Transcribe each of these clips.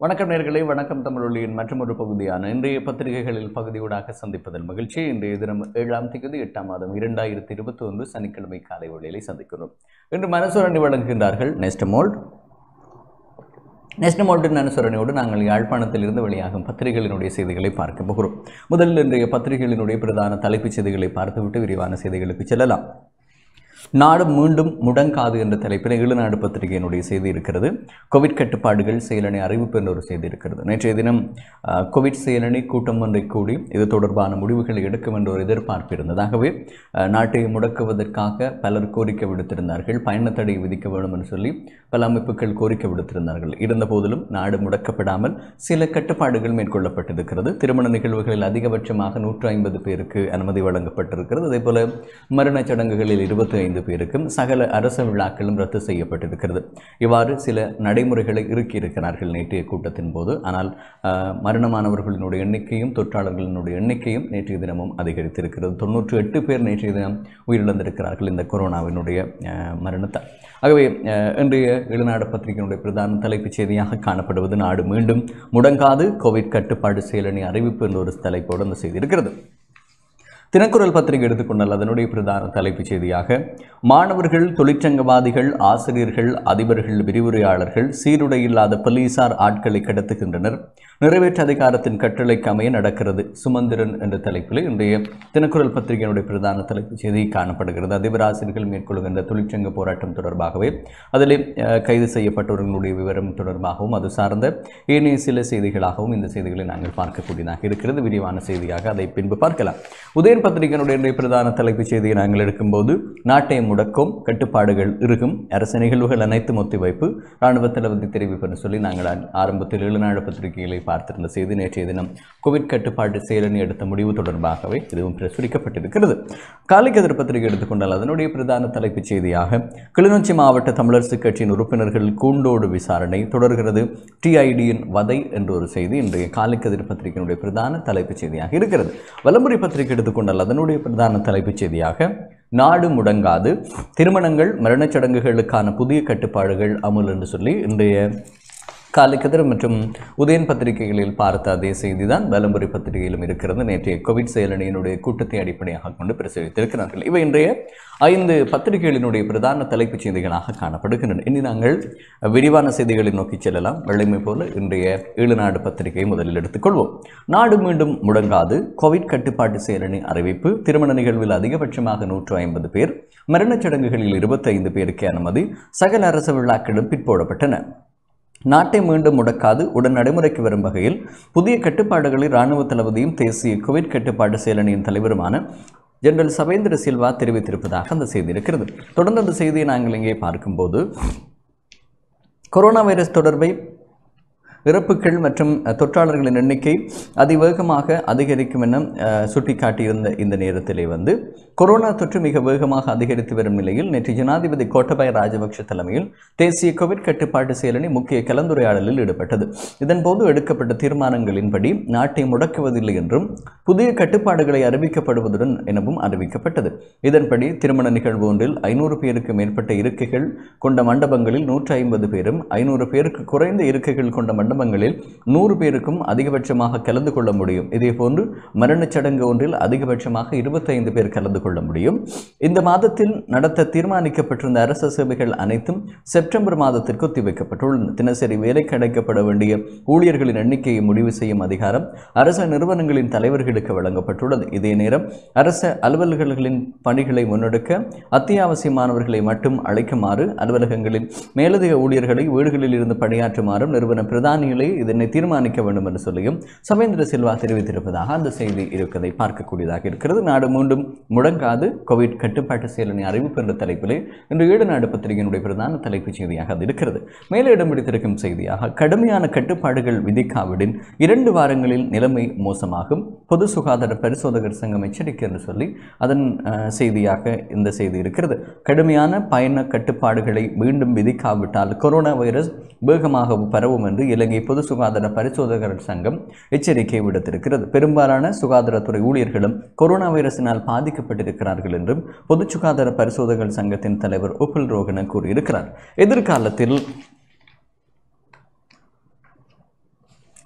வணக்கம் நேர்களே வணக்கம் தமிழொலியின் மற்றொரு பகுதியான இன்றைய பத்திரிகைகளில் பகுதியூடாக சந்திப்பதன் மகிழ்ச்சி இன்றைய தினம் ஏழாம் தேதி எட்டாம் மாதம் இரண்டாயிரத்தி இருபத்தி ஒன்று சனிக்கிழமை காலை வேளையிலே சந்திக்கிறோம் இன்று மனசுரணி வழங்குகின்றார்கள் நெஸ்டமோல்ட் நெஸ்டமோல்டின் அனுசரணையோடு நாங்கள் யாழ்ப்பாணத்திலிருந்து வெளியாகும் பத்திரிகைகளினுடைய செய்திகளை பார்க்க போகிறோம் முதலில் இன்றைய பத்திரிகைகளினுடைய பிரதான தலைப்புச் செய்திகளை பார்த்துவிட்டு விரிவான செய்திகளுக்கு செல்லலாம் நாடு மீண்டும் முடங்காது என்ற தலைப்பில் ஈழநாடு பத்திரிகையினுடைய செய்தி இருக்கிறது கோவிட் கட்டுப்பாடுகள் செயலணி அறிவிப்பு என்ற ஒரு செய்தி இருக்கிறது நேற்றைய தினம் அஹ், கோவிட் செயலணி கூட்டம் ஒன்றை கூடி இது தொடர்பான முடிவுகளை எடுக்கும் என்ற ஒரு எதிர்பார்ப்பு இருந்தது ஆகவே அஹ், நாட்டை முடக்குவதற்காக பலர் கோரிக்கை விடுத்திருந்தார்கள் பயண தடை விதிக்க வேண்டும் என்று சொல்லி பல அமைப்புகள் கோரிக்கை விடுத்திருந்தார்கள் இருந்த போதிலும் நாடு முடக்கப்படாமல் சில கட்டுப்பாடுகள் மேற்கொள்ளப்பட்டிருக்கிறது திருமண நிகழ்வுகளில் அதிகபட்சமாக நூற்று ஐம்பது பேருக்கு அனுமதி வழங்கப்பட்டிருக்கிறது அதே போல மரணச் சடங்குகளில் இருபத்தி ஐந்து பேருக்கும் சகல அரச விழாக்களும் ரத்து செய்யப்பட்டிருக்கிறது இவ்வாறு சில நடைமுறைகளை இறுக்கியிருக்கிறார்கள் நேற்றைய கூட்டத்தின் போது ஆனால் ஆஹ், மரணமானவர்களினுடைய எண்ணிக்கையும் தொற்றாளர்களினுடைய எண்ணிக்கையும் நேற்றைய தினமும் அதிகரித்திருக்கிறது தொன்னூற்று எட்டு பேர் நேற்றைய தினம் உயிரிழந்திருக்கிறார்கள் இந்த கொரோனாவினுடைய ஆஹ், மரணத்தால் ஆகவே அஹ், இன்றைய இளநாடு பத்திரிகையினுடைய பிரதான தலைப்புச் செய்தியாக காணப்படுவது நாடு மீண்டும் முடங்காது கோவிட் கட்டுப்பாடு செயலணி அறிவிப்பு என்ற ஒரு தலைப்போடு அந்த செய்தி இருக்கிறது தினக்குரல் பத்திரிகை எடுத்துக்கொண்டால் அதனுடைய பிரதான தலைப்புச் செய்தியாக மாணவர்கள் தொழிற்சங்கவாதிகள் ஆசிரியர்கள் அதிபர்கள் விரிவுரையாளர்கள் சீருடை இல்லாத போலீசார் ஆட்களை கடத்துகின்றனர் நிறைவேற்று அதிகாரத்தின் கட்டளைக்கு அமைய நடக்கிறது சுமந்திரன் என்ற தலைப்பில் இன்றைய தினக்குரல் பத்திரிகையினுடைய பிரதான தலைப்புச் செய்தி காணப்படுகிறது அதிபர் ஆசிரியர்கள் மேற்கொள்கின்ற தொழிற்சங்க போராட்டம் தொடர்பாகவே அதிலே அஹ், கைது செய்யப்பட்டவர்களுடைய விவரம் தொடர்பாகவும் அது சார்ந்த ஏனைய சில செய்திகளாகவும் இந்த செய்திகளை நாங்கள் பார்க்கக்கூடியதாக இருக்கிறது விரிவான செய்தியாக அதை பின்பு பார்க்கலாம் உதயன் பத்திரிகையினுடைய இன்றைய பிரதான தலைப்புச் செய்தியை நாங்கள் எடுக்கும்போது நாட்டை முடக்கும் கட்டுப்பாடுகள் இருக்கும் அரசு நிகழ்வுகள் அனைத்தும் ஒத்திவைப்பு இராணுவ தளபதி தெரிவிப்புன்னு சொல்லி நாங்கள் ஆ- ஆரம்பத்தில் எழுநாடு பத்திரிகைகளை பார்த்திருந்த செய்தி நேற்றைய தினம் கோவிட் கட்டுப்பாட்டு செயலணி எடுத்த முடிவு தொடர்பாகவே இதுவும் பிரசுரிக்கப்பட்டிருக்கிறது காலைக்கதிர் பத்திரிகை எடுத்துக்கொண்டால் அதனுடைய பிரதான தலைப்புச் செய்தியாக கிளிநொச்சி மாவட்ட தமிழரசு கட்சியின் உறுப்பினர்கள் கூண்டோடு விசாரணை தொடர்கிறது டிஐடியின் வதை என்ற ஒரு செய்தி இன்றைய காலைக்கதிர் பத்திரிகையினுடைய பிரதான தலைப்புச் செய்தியாக இருக்கிறது வலமுறை பத்திரிகை எடுத்துக்கொண்டால் அதனுடைய பிரதான தலைப்புச் செய்தியாக நாடு முடங்காது திருமணங்கள் மரணச் சடங்குகளுக்கான புதிய கட்டுப்பாடுகள் அமுல் என்று சொல்லி இன்றைய காலைக்கதிர் மற்றும் உதயன் பத்திரிகைகளில் பார்த்த அதே செய்திதான் வலம்புரி பத்திரிகையிலும் இருக்கிறது நேற்றைய கோவிட் செயலணியினுடைய கூட்டத்தை அடிப்படையாக கொண்டு பிரசுரித்திருக்கிறார்கள் இவை இன்றைய ஐந்து பத்திரிகைகளினுடைய பிரதான தலைப்புச் செய்திகளாக காணப்படுகின்றன இனி நாங்கள் விரிவான செய்திகளை நோக்கி செல்லலாம் வெள்ளைமை போல இன்றைய ஈழநாடு பத்திரிகையை முதலில் எடுத்துக்கொள்வோம் நாடு மீண்டும் முடங்காது கோவிட் கட்டுப்பாட்டு செயலணி அறிவிப்பு திருமண நிகழ்வில் அதிகபட்சமாக நூற்று ஐம்பது பேர் மரணச் சடங்குகளில் இருபத்தைந்து பேருக்கு அனுமதி சகல அரசு விழாக்களும் பிற்போடப்பட்டன நாட்டை மீண்டும் முடக்காது உடன் நடைமுறைக்கு வரும் வகையில் புதிய கட்டுப்பாடுகளை இராணுவ தளபதியும் தேசிய கோவிட் கட்டுப்பாடு செயலணியின் தலைவருமான ஜெனரல் சவேந்திர சில்வா தெரிவித்திருப்பதாக அந்த செய்தி இருக்கிறது தொடர்ந்து அந்த செய்தியை நாங்கள் இங்கே பார்க்கும்போது கொரோனா வைரஸ் தொடர்பை இறப்புகள் மற்றும் அஹ், தொற்றாளர்களின் எண்ணிக்கை அதிவேகமாக அதிகரிக்கும் என அஹ், சுட்டிக்காட்டியிருந்த இந்த நேரத்திலே வந்து கொரோனா தொற்று மிக வேகமாக அதிகரித்து வரும் நிலையில் நேற்று ஜனாதிபதி கோட்டபாய ராஜபக்ஷ தலைமையில் தேசிய கோவிட் கட்டுப்பாட்டு செயலணி முக்கிய கலந்துரையாடலில் ஈடுபட்டது இதன்போது எடுக்கப்பட்ட தீர்மானங்களின்படி நாட்டை முடக்குவதில்லை என்றும் புதிய கட்டுப்பாடுகளை அறிவிக்கப்படுவதுடன் எனவும் அறிவிக்கப்பட்டது இதன்படி திருமண நிகழ்வு ஒன்றில் ஐநூறு பேருக்கு மேற்பட்ட இருக்கைகள் கொண்ட மண்டபங்களில் நூற்றி ஐம்பது பேரும் ஐநூறு பேருக்கு குறைந்த இருக்கைகள் கொண்ட மண்டபங்களில் நூறு பேருக்கும் அதிகபட்சமாக கலந்து கொள்ள முடியும் இதேபோன்று மரணச் சடங்கு ஒன்றில் அதிகபட்சமாக இருபத்தைந்து பேர் கலந்து கொள்ள முடியும் இந்த மாதத்தில் நடத்த தீர்மானிக்கப்பட்டிருந்த அரசு சேவைகள் அனைத்தும் செப்டம்பர் மாதத்திற்கு ஒத்திவைக்கப்பட்டுள்ளன தினசரி வேலைக்கு அடைக்கப்பட வேண்டிய ஊழியர்களின் எண்ணிக்கையை முடிவு செய்யும் அதிகாரம் அரச நிறுவனங்களின் தலைவர்களுக்கு வழங்கப்பட்டுள்ளது இதே நேரம் அரச அலுவலகங்களின் பணிகளை முன்னெடுக்க அத்தியாவசியமானவர்களை மட்டும் அழைக்குமாறு அலுவலகங்களின் மேலதிக ஊழியர்களை வீடுகளில் இருந்து பணியாற்றுமாறும் நிறுவன பிரதானிகளே இதனை தீர்மானிக்க வேண்டும் என்று சொல்லியும் சவேந்திர சில்வா தெரிவித்திருப்பதாக அந்த செய்தி இருப்பதை பார்க்கக்கூடியதாக இருக்கிறது நாடு மீண்டும் முடங்காது கோவிட் கட்டுப்பாட்டு செயலணி அறிவிப்பு என்ற தலைப்பிலே இன்று ஈடு நாடு பத்திரிகையினுடைய பிரதான தலைப்புச் செய்தியாக அது இருக்கிறது மேலே இடம் பிடித்திருக்கும் செய்தியாக கடுமையான கட்டுப்பாடுகள் விதிக்காவிடின் இரண்டு வாரங்களில் நிலைமை மோசமாகும் பொது சுகாதார பரிசோதகர் சங்கம் எச்சரிக்கை என்று சொல்லி அதன் அஹ், செய்தியாக இந்த செய்தி இருக்கிறது கடுமையான பயண கட்டுப்பாடுகளை மீண்டும் விதிக்காவிட்டால் கொரோனா வைரஸ் வேகமாக பரவும் என்று இலங்கை பொது சுகாதார பரிசோதகர் சங்கம் எச்சரிக்கை விடுத்திருக்கிறது பெரும்பாலான சுகாதாரத்துறை ஊழியர்களும் கொரோனா வைரஸினால் பாதிக்கப்பட்டிருக்கிறார்கள் என்றும் பொது சுகாதார பரிசோதகர் சங்கத்தின் தலைவர் உப்புல் ரோகன கூறியிருக்கிறார் எதிர்காலத்தில்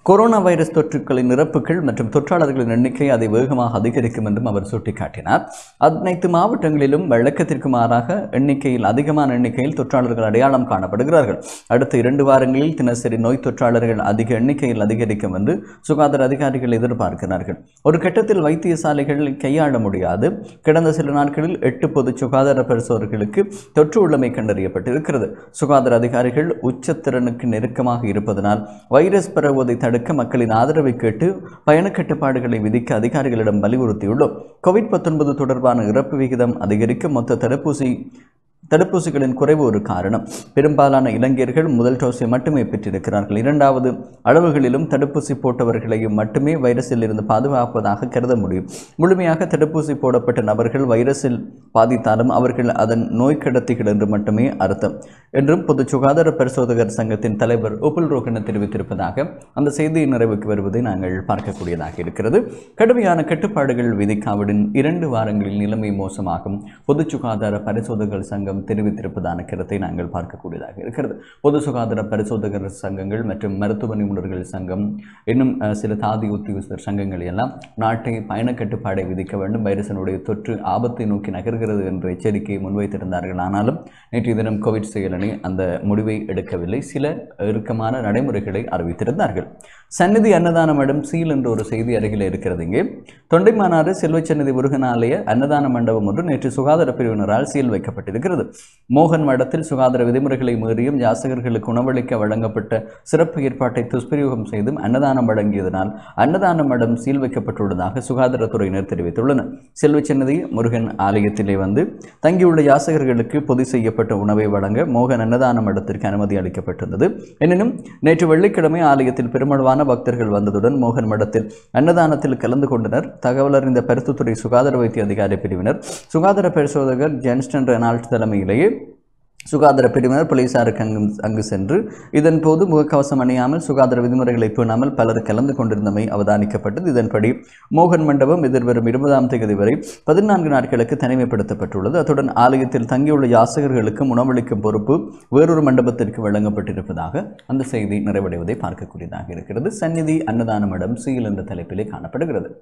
கொரோனா வைரஸ் தொற்றுக்களின் இறப்புகள் மற்றும் தொற்றாளர்களின் எண்ணிக்கை அதை வேகமாக அதிகரிக்கும் என்றும் அவர் சுட்டிக்காட்டினார் அனைத்து மாவட்டங்களிலும் வழக்கத்திற்கு மாறாக எண்ணிக்கையில் அதிகமான எண்ணிக்கையில் தொற்றாளர்கள் அடையாளம் காணப்படுகிறார்கள் அடுத்த இரண்டு வாரங்களில் தினசரி நோய் தொற்றாளர்கள் அதிக எண்ணிக்கையில் அதிகரிக்கும் என்று சுகாதார அதிகாரிகள் எதிர்பார்க்கிறார்கள் ஒரு கட்டத்தில் வைத்தியசாலைகள் கையாள முடியாது கடந்த சில நாட்களில் எட்டு பொது சுகாதார பரிசோதனைகளுக்கு தொற்று உள்ளமை கண்டறியப்பட்டிருக்கிறது சுகாதார அதிகாரிகள் உச்சத்திறனுக்கு நெருக்கமாக இருப்பதனால் வைரஸ் பரவுவதை தடுக்க மக்களின் ஆதரவை கேட்டு பயணக் கட்டுப்பாடுகளை விதிக்க அதிகாரிகளிடம் வலியுறுத்தியுள்ளோம் கோவிட் பத்தொன்பது தொடர்பான இறப்பு விகிதம் அதிகரிக்க மொத்த தடுப்பூசி தடுப்பூசிகளின் குறைவு ஒரு காரணம் பெரும்பாலான இளைஞர்கள் முதல் டோஸை மட்டுமே பெற்றிருக்கிறார்கள் இரண்டாவது அளவுகளிலும் தடுப்பூசி போட்டவர்களையும் மட்டுமே வைரஸில் இருந்து பாதுகாப்பதாக கருத முடியும் முழுமையாக தடுப்பூசி போடப்பட்ட நபர்கள் வைரஸில் பாதித்தாலும் அவர்கள் அதன் நோய் கடத்திகள் என்று மட்டுமே அர்த்தம் என்றும் பொது சுகாதார பரிசோதகர் சங்கத்தின் தலைவர் உப்புல் ரோகன தெரிவித்திருப்பதாக அந்த செய்தி நிறைவுக்கு வருவதை நாங்கள் பார்க்கக்கூடியதாக இருக்கிறது கடுமையான கட்டுப்பாடுகள் விதிக்காவிடன் இரண்டு வாரங்களில் நிலைமை மோசமாகும் பொது சுகாதார பரிசோதகர் சங்கம் தெரிவித்திருப்பதான கருத்தை நாங்கள் பார்க்கக்கூடியதாக இருக்கிறது பொது சுகாதார பரிசோதகர் சங்கங்கள் மற்றும் மருத்துவ நிபுணர்கள் சங்கம் இன்னும் அஹ், சில தாதி உத்தியோகஸ்தர் சங்கங்கள் எல்லாம் நாட்டை பயண கட்டுப்பாடை விதிக்க வேண்டும் வைரஸினுடைய தொற்று ஆபத்தை நோக்கி நகர்கிறது என்ற எச்சரிக்கையை முன்வைத்திருந்தார்கள் ஆனாலும் நேற்றைய தினம் கோவிட் செயலணி அந்த முடிவை எடுக்கவில்லை சில இறுக்கமான நடைமுறைகளை அறிவித்திருந்தார்கள் சந்நிதி அன்னதான மடம் சீல் என்ற ஒரு செய்தி அருகில் இருக்கிறது இங்கே தொண்டைமானாறு செல்வச்சந்நிதி முருகன் ஆலய அன்னதான மண்டபம் ஒன்று நேற்று சுகாதார பிரிவினரால் சீல் வைக்கப்பட்டிருக்கிறது மோகன் மடத்தில் சுகாதார விதிமுறைகளை மீறியும் யாசகர்களுக்கு உணவளிக்க வழங்கப்பட்ட சிறப்பு ஏற்பாட்டை துஷ்பிரயோகம் செய்தும் அன்னதானம் வழங்கியதனால் அன்னதான மடம் சீல் வைக்கப்பட்டுள்ளதாக சுகாதாரத்துறையினர் தெரிவித்துள்ளனர் செல்வச்சன்னதி முருகன் ஆலயத்திலே வந்து தங்கியுள்ள யாசகர்களுக்கு பொது செய்யப்பட்ட உணவை வழங்க மோகன் அன்னதான மடத்திற்கு அனுமதி அளிக்கப்பட்டிருந்தது எனினும் நேற்று வெள்ளிக்கிழமை ஆலயத்தில் பெருமளவான பக்தர்கள் வந்ததுடன் மோகன் மடத்தில் அன்னதானத்தில் கலந்து கொண்டனர் தகவல் அறிந்த பருத்துத்துறை சுகாதார வைத்திய அதிகாரி பிரிவினர் சுகாதார பரிசோதகர் ஜென்ஸ்டன் ரெனால்ட் தலைமையிலேயே சுகாதார பிரிவினர் போலீசாருக்கு அங்கு அங்கு சென்று இதன் போது முகக்கவசம் அணியாமல் சுகாதார விதிமுறைகளை பேணாமல் பலர் கலந்து கொண்டிருந்தமை அவதானிக்கப்பட்டது இதன்படி மோகன் மண்டபம் எதிர்வரும் இருபதாம் தேதி வரை பதினான்கு நாட்களுக்கு தனிமைப்படுத்தப்பட்டுள்ளது அத்துடன் ஆலயத்தில் தங்கியுள்ள யாசகர்களுக்கும் உணவளிக்கும் பொறுப்பு வேறொரு மண்டபத்திற்கு வழங்கப்பட்டிருப்பதாக அந்த செய்தி நிறைவடைவதை பார்க்கக்கூடியதாக இருக்கிறது சந்நிதி அன்னதான மடம் சீல் என்ற தலைப்பிலே காணப்படுகிறது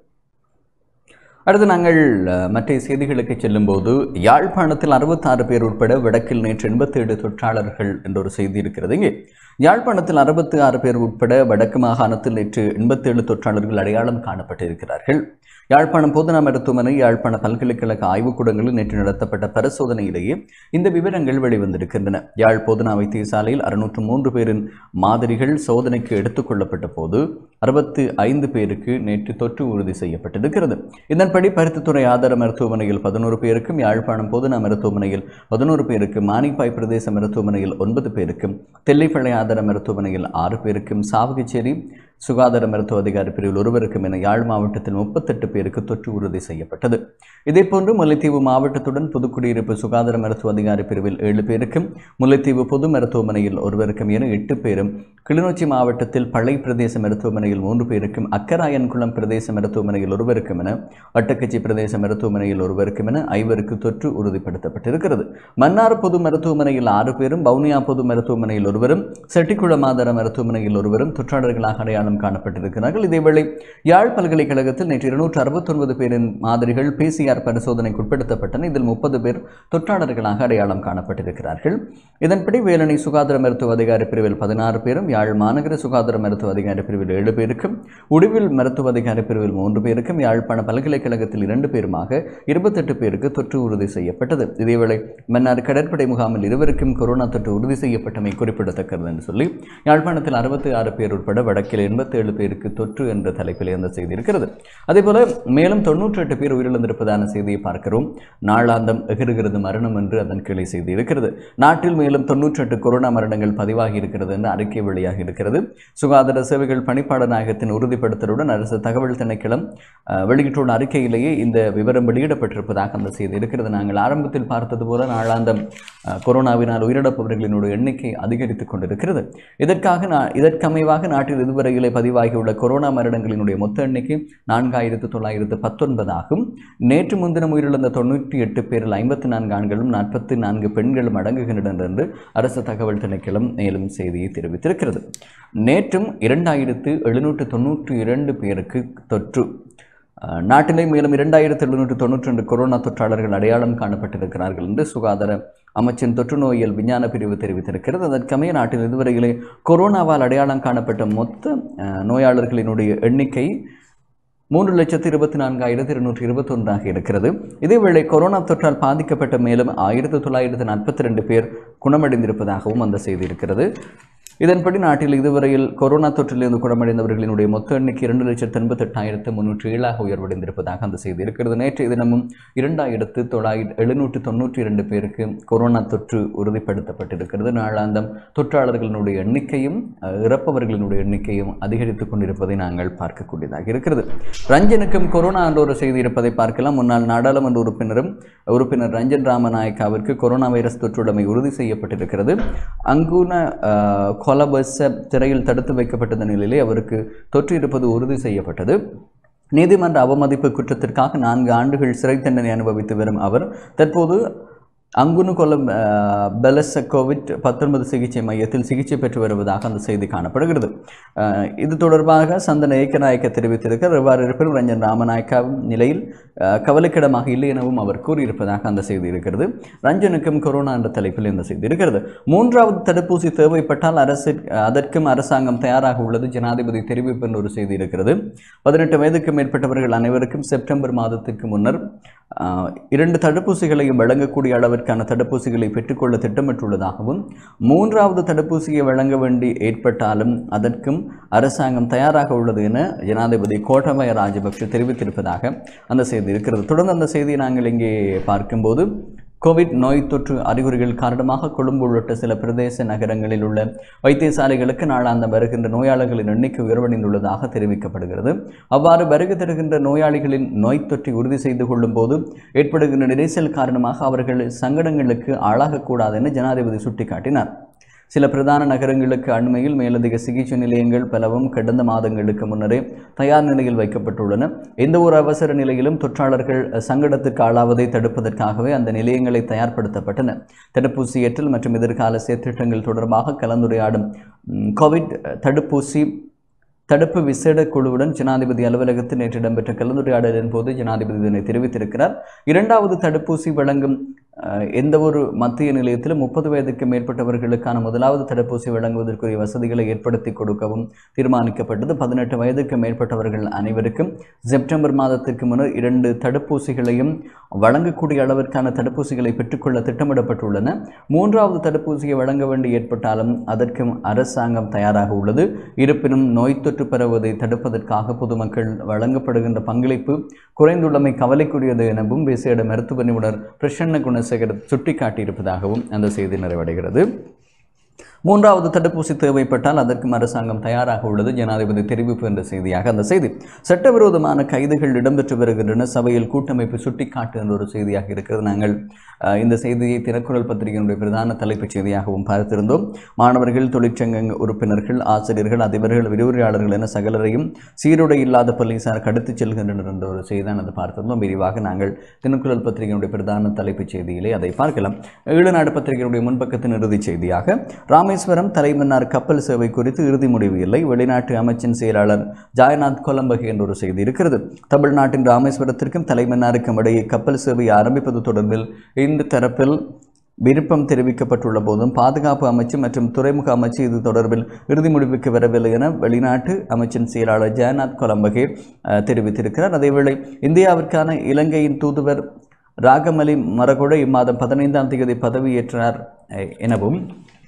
அடுத்து நாங்கள் அஹ், மற்ற செய்திகளுக்கு செல்லும்போது யாழ்ப்பாணத்தில் அறுபத்தாறு பேர் உட்பட வடக்கில் நேற்று எண்பத்தேழு தொற்றாளர்கள் என்ற ஒரு செய்தி இருக்கிறது இங்கே யாழ்ப்பாணத்தில் அறுபத்தி ஆறு பேர் உட்பட வடக்கு மாகாணத்தில் நேற்று எண்பத்தேழு தொற்றாளர்கள் அடையாளம் காணப்பட்டிருக்கிறார்கள் யாழ்ப்பாணம் போதனா மருத்துவமனை யாழ்ப்பாண பல்கலைக்கழக ஆய்வுக்கூடங்களில் நேற்று நடத்தப்பட்ட பரிசோதனையிலேயே இந்த விவரங்கள் வெளிவந்திருக்கின்றன யாழ் போதனா வைத்தியசாலையில் அறுநூற்று மூன்று பேரின் மாதிரிகள் சோதனைக்கு எடுத்துக்கொள்ளப்பட்ட போது அறுபத்து ஐந்து பேருக்கு நேற்று தொற்று உறுதி செய்யப்பட்டிருக்கிறது இதன்படி பருத்தித்துறை ஆதார மருத்துவமனையில் பதினோரு பேருக்கும் யாழ்ப்பாணம் போதனா மருத்துவமனையில் பதினோரு பேருக்கும் மானிப்பாய் பிரதேச மருத்துவமனையில் ஒன்பது பேருக்கும் தெல்லைப்பள்ளை ஆதார மருத்துவமனையில் ஆறு பேருக்கும் சாவகச்சேரி சுகாதார மருத்துவ அதிகாரி பிரிவில் ஒருவருக்கும் என யாழ் மாவட்டத்தில் முப்பத்தெட்டு பேருக்கு தொற்று உறுதி செய்யப்பட்டது இதேபோன்று முல்லைத்தீவு மாவட்டத்துடன் புதுக்குடியிருப்பு சுகாதார மருத்துவ அதிகாரி பிரிவில் ஏழு பேருக்கும் முல்லைத்தீவு பொது மருத்துவமனையில் ஒருவருக்கும் என எட்டு பேரும் கிளிநொச்சி மாவட்டத்தில் பளை பிரதேச மருத்துவமனையில் மூன்று பேருக்கும் அக்கராயன்குளம் பிரதேச மருத்துவமனையில் ஒருவருக்கும் என வட்டக்கச்சி பிரதேச மருத்துவமனையில் ஒருவருக்கும் என ஐவருக்கு தொற்று உறுதிப்படுத்தப்பட்டிருக்கிறது மன்னார் பொது மருத்துவமனையில் ஆறு பேரும் வவுனியா பொது மருத்துவமனையில் ஒருவரும் செட்டிக்குளம் ஆதார மருத்துவமனையில் ஒருவரும் தொற்றாளர்களாக அடையாளம் காணப்பட்டிருக்கிறார்கள் இதேவேளை யாழ் பல்கலைக்கழகத்தில் நேற்று இருநூற்று அறுபத்தொன்பது பேரின் மாதிரிகள் பிசிஆர் பரிசோதனைக்கு உட்படுத்தப்பட்டன இதில் முப்பது பேர் தொற்றாளர்களாக அடையாளம் காணப்பட்டிருக்கிறார்கள் இதன்படி வேலணை சுகாதார மருத்துவ அதிகாரி பிரிவில் பதினாறு பேரும் யாழ் மாநகர சுகாதார மருத்துவ அதிகாரி பிரிவில் ஏழு பேருக்கும் உடுவில் மருத்துவ அதிகாரி பிரிவில் மூன்று பேருக்கும் யாழ்ப்பாண பல்கலைக்கழகத்தில் இரண்டு பேருமாக இருபத்தெட்டு பேருக்கு தொற்று உறுதி செய்யப்பட்டது இதேவேளை மன்னார் கடற்படை முகாமில் இருவருக்கும் கொரோனா தொற்று உறுதி செய்யப்பட்டமை குறிப்பிடத்தக்கது என்று சொல்லி யாழ்ப்பாணத்தில் அறுபத்தி ஆறு பேர் உட்பட வடக்கில் எண்பத்தி ஏழு பேருக்கு தொற்று என்ற தலைப்பில் அந்த செய்தி இருக்கிறது அதேபோல மேலும் தொன்னூற்றி எட்டு பேர் உயிரிழந்திருப்பதான செய்தியை பார்க்கிறோம் நாளாந்தம் எகிறுகிறது மரணம் என்று அதன் கீழே செய்தி இருக்கிறது நாட்டில் மேலும் தொன்னூற்றி எட்டு கொரோனா மரணங்கள் பதிவாகி இருக்கிறது என்று அறிக்கை வெளியாகி இருக்கிறது சுகாதார சேவைகள் பணிப்பாளர் நாயகத்தின் உறுதிப்படுத்தலுடன் அரசு தகவல் திணைக்களம் அஹ், வெளியிட்டுள்ள அறிக்கையிலேயே இந்த விவரம் வெளியிடப்பட்டிருப்பதாக அந்த செய்தி இருக்கிறது நாங்கள் ஆரம்பத்தில் பார்த்தது போல நாளாந்தம் அஹ், கொரோனாவினால் உயிரிழப்பவர்களினுடைய எண்ணிக்கை அதிகரித்துக் கொண்டிருக்கிறது இதற்காக நா இதற்கமைவாக நாட்டில் இதுவரையிலே நாட்டிலே பதிவாகியுள்ள கொரோனா மரணங்களினுடைய மொத்த எண்ணிக்கை நான்காயிரத்து தொள்ளாயிரத்து பத்தொன்பதாகும் நேற்று முன்தினம் உயிரிழந்த தொண்ணூற்றி எட்டு பேரில் ஐம்பத்தி நான்கு ஆண்களும் நாற்பத்தி நான்கு பெண்களும் அடங்குகின்றனர் என்று அரசு தகவல் திணைக்களம் மேலும் செய்தியை தெரிவித்திருக்கிறது நேற்றும் இரண்டாயிரத்து எழுநூற்று தொண்ணூற்றி இரண்டு பேருக்கு தொற்று அஹ், நாட்டிலே மேலும் இரண்டாயிரத்து எழுநூற்று தொண்ணூற்றி ரெண்டு கொரோனா தொற்றாளர்கள் அடையாளம் காணப்பட்டிருக்கிறார்கள் என்று சுகாதார அமைச்சின் தொற்று நோயியல் விஞ்ஞான பிரிவு தெரிவித்திருக்கிறது அதற்கமைய நாட்டில் இதுவரையிலே கொரோனாவால் அடையாளம் காணப்பட்ட மொத்த அஹ், நோயாளர்களினுடைய எண்ணிக்கை மூன்று லட்சத்து இருபத்தி நான்காயிரத்து இருநூற்றி இருபத்தொன்றாக இருக்கிறது இதேவேளை கொரோனா தொற்றால் பாதிக்கப்பட்ட மேலும் ஆயிரத்து தொள்ளாயிரத்து நாற்பத்தி ரெண்டு பேர் குணமடைந்திருப்பதாகவும் அந்த செய்தி இருக்கிறது இதன்படி நாட்டில் இதுவரையில் கொரோனா தொற்றிலிருந்து குணமடைந்தவர்களினுடைய மொத்த எண்ணிக்கை இரண்டு லட்சத்து எண்பத்தெட்டாயிரத்து முன்னூற்றி ஏழாக உயர்வடைந்திருப்பதாக அந்த செய்தி இருக்கிறது நேற்றைய தினமும் இரண்டாயிரத்து தொள்ளாயிரத்து எழுநூற்று தொண்ணூற்றி இரண்டு பேருக்கு கொரோனா தொற்று உறுதிப்படுத்தப்பட்டிருக்கிறது நாளாந்தம் தொற்றாளர்களினுடைய எண்ணிக்கையும் அஹ், இறப்பவர்களினுடைய எண்ணிக்கையும் அதிகரித்துக் கொண்டிருப்பதை நாங்கள் பார்க்கக்கூடியதாக இருக்கிறது ரஞ்சனுக்கும் கொரோனா என்ற ஒரு செய்தி இருப்பதை பார்க்கலாம் முன்னாள் நாடாளுமன்ற உறுப்பினரும் உறுப்பினர் ரஞ்சன் ராமநாயக்காவிற்கு கொரோனா வைரஸ் தொற்றுடைமை உறுதி செய்யப்பட்டிருக்கிறது அங்குன அஹ், கொலபஸ திரையில் தடுத்து வைக்கப்பட்ட நிலையிலே அவருக்கு தொற்று இருப்பது உறுதி செய்யப்பட்டது நீதிமன்ற அவமதிப்பு குற்றத்திற்காக நான்கு ஆண்டுகள் சிறை தண்டனை அனுபவித்து வரும் அவர் தற்போது அங்குனு கொல்லம் பெலச கோவிட் பத்தொன்பது சிகிச்சை மையத்தில் சிகிச்சை பெற்று வருவதாக அந்த செய்தி காணப்படுகிறது அஹ், இது தொடர்பாக சந்தன ஏக்கநாயக்க தெரிவித்திருக்கிறார் இவ்வாறு இருப்பினும் ரஞ்சன் ராமநாயக்காவின் நிலையில் அஹ், கவலைக்கிடமாக இல்லை எனவும் அவர் கூறியிருப்பதாக அந்த செய்தி இருக்கிறது ரஞ்சனுக்கும் கொரோனா என்ற தலைப்பில் இந்த செய்தி இருக்கிறது மூன்றாவது தடுப்பூசி தேவைப்பட்டால் அரசு அதற்கும் அரசாங்கம் தயாராக உள்ளது ஜனாதிபதி தெரிவிப்பு என்ற ஒரு செய்தி இருக்கிறது பதினெட்டு வயதுக்கு மேற்பட்டவர்கள் அனைவருக்கும் செப்டம்பர் மாதத்திற்கு முன்னர் ஆஹ், இரண்டு தடுப்பூசிகளையும் வழங்கக்கூடிய அளவிற்கான தடுப்பூசிகளை பெற்றுக்கொள்ள திட்டமிட்டுள்ளதாகவும் மூன்றாவது தடுப்பூசியை வழங்க வேண்டி ஏற்பட்டாலும் அதற்கும் அரசாங்கம் தயாராக உள்ளது என ஜனாதிபதி கோட்டபய ராஜபக்ஷ தெரிவித்திருப்பதாக அந்த செய்தி இருக்கிறது தொடர்ந்து அந்த செய்தியை நாங்கள் இங்கே பார்க்கும்போது கோவிட் நோய் தொற்று அறிகுறிகள் காரணமாக கொழும்பு உள்ளிட்ட சில பிரதேச நகரங்களில் உள்ள வைத்தியசாலைகளுக்கு நாளாந்தம் வருகின்ற நோயாளர்களின் எண்ணிக்கை உயர்வடைந்துள்ளதாக தெரிவிக்கப்படுகிறது அவ்வாறு வருகை தருகின்ற நோயாளிகளின் நோய் தொற்றை உறுதி செய்து கொள்ளும் போது ஏற்படுகின்ற நெரிசல் காரணமாக அவர்கள் சங்கடங்களுக்கு ஆளாகக்கூடாது என ஜனாதிபதி சுட்டிக்காட்டினார் சில பிரதான நகரங்களுக்கு அண்மையில் மேலதிக சிகிச்சை நிலையங்கள் பலவும் கடந்த மாதங்களுக்கு முன்னரே தயார் நிலையில் வைக்கப்பட்டுள்ளன எந்த ஒரு அவசர நிலையிலும் தொற்றாளர்கள் சங்கடத்துக்கு ஆளாவதை தடுப்பதற்காகவே அந்த நிலையங்களை தயார்படுத்தப்பட்டன தடுப்பூசி ஏற்றல் மற்றும் எதிர்கால செயற்திட்டங்கள் தொடர்பாக கலந்துரையாடும் ம், கோவிட் தடுப்பூசி தடுப்பு விசேட குழுவுடன் ஜனாதிபதி அலுவலகத்தில் நேற்று இடம்பெற்ற கலந்துரையாடலின் போது ஜனாதிபதி இதனை தெரிவித்திருக்கிறார் இரண்டாவது தடுப்பூசி வழங்கும் அஹ், எந்த ஒரு மத்திய நிலையத்திலும் முப்பது வயதுக்கு மேற்பட்டவர்களுக்கான முதலாவது தடுப்பூசி வழங்குவதற்குரிய வசதிகளை ஏற்படுத்தி கொடுக்கவும் தீர்மானிக்கப்பட்டது பதினெட்டு வயதுக்கு மேற்பட்டவர்கள் அனைவருக்கும் செப்டம்பர் மாதத்திற்கு முன்னர் இரண்டு தடுப்பூசிகளையும் வழங்கக்கூடிய அளவிற்கான தடுப்பூசிகளை பெற்றுக்கொள்ள திட்டமிடப்பட்டுள்ளன மூன்றாவது தடுப்பூசியை வழங்க வேண்டி ஏற்பட்டாலும் அதற்கும் அரசாங்கம் தயாராக உள்ளது இருப்பினும் நோய் தொற்று பரவுவதை தடுப்பதற்காக பொதுமக்கள் வழங்கப்படுகின்ற பங்களிப்பு குறைந்துள்ளமை கவலைக்குரியது எனவும் விசேட மருத்துவ நிபுணர் பிரசன்ன குணசேகர் சுட்டிக்காட்டியிருப்பதாகவும் அந்த செய்தி நிறைவடைகிறது மூன்றாவது தடுப்பூசி தேவைப்பட்டால் அதற்கும் அரசாங்கம் தயாராக உள்ளது ஜனாதிபதி தெரிவிப்பு என்ற செய்தியாக அந்த செய்தி சட்டவிரோதமான கைதுகள் இடம்பெற்று வருகின்றன சபையில் கூட்டமைப்பு சுட்டிக்காட்டு என்ற ஒரு செய்தியாக இருக்கிறது நாங்கள் அஹ், இந்த செய்தியை தினக்குரல் பத்திரிகையினுடைய பிரதான தலைப்புச் செய்தியாகவும் பார்த்திருந்தோம் மாணவர்கள் தொழிற்சங்க உறுப்பினர்கள் ஆசிரியர்கள் அதிபர்கள் விரிவுரையாளர்கள் என சகலரையும் சீருடை இல்லாத போலீசார் கடத்திச் செல்கின்றனர் என்ற ஒரு செய்திதான் அது பார்த்திருந்தோம் விரிவாக நாங்கள் தினக்குரல் பத்திரிகையினுடைய பிரதான தலைப்புச் செய்தியிலே அதை பார்க்கலாம் ஈழநாடு பத்திரிகையினுடைய முன்பக்கத்தின் இறுதிச் செய்தியாக ராமேஸ்வரம் தலைமன்னார் கப்பல் சேவை குறித்து இறுதி முடிவு இல்லை வெளிநாட்டு அமைச்சின் செயலாளர் ஜாயநாத் கொலம்பகி என்ற ஒரு செய்தி இருக்கிறது தமிழ்நாட்டின் ராமேஸ்வரத்திற்கும் தலைமன்னாருக்கும் இடையே கப்பல் சேவை ஆரம்பிப்பது தொடர்பில் இந்த தரப்பில் விருப்பம் தெரிவிக்கப்பட்டுள்ள போதும் பாதுகாப்பு அமைச்சு மற்றும் துறைமுக அமைச்சு இது தொடர்பில் இறுதி முடிவுக்கு வரவில்லை என வெளிநாட்டு அமைச்சின் செயலாளர் ஜெயநாத் கொலம்பகே அஹ், தெரிவித்திருக்கிறார் அதேவேளை இந்தியாவிற்கான இலங்கையின் தூதுவர் ராகமலி மரகுட இம்மாதம் பதினைந்தாம் தேதி பதவியேற்றார் அஹ், எனவும்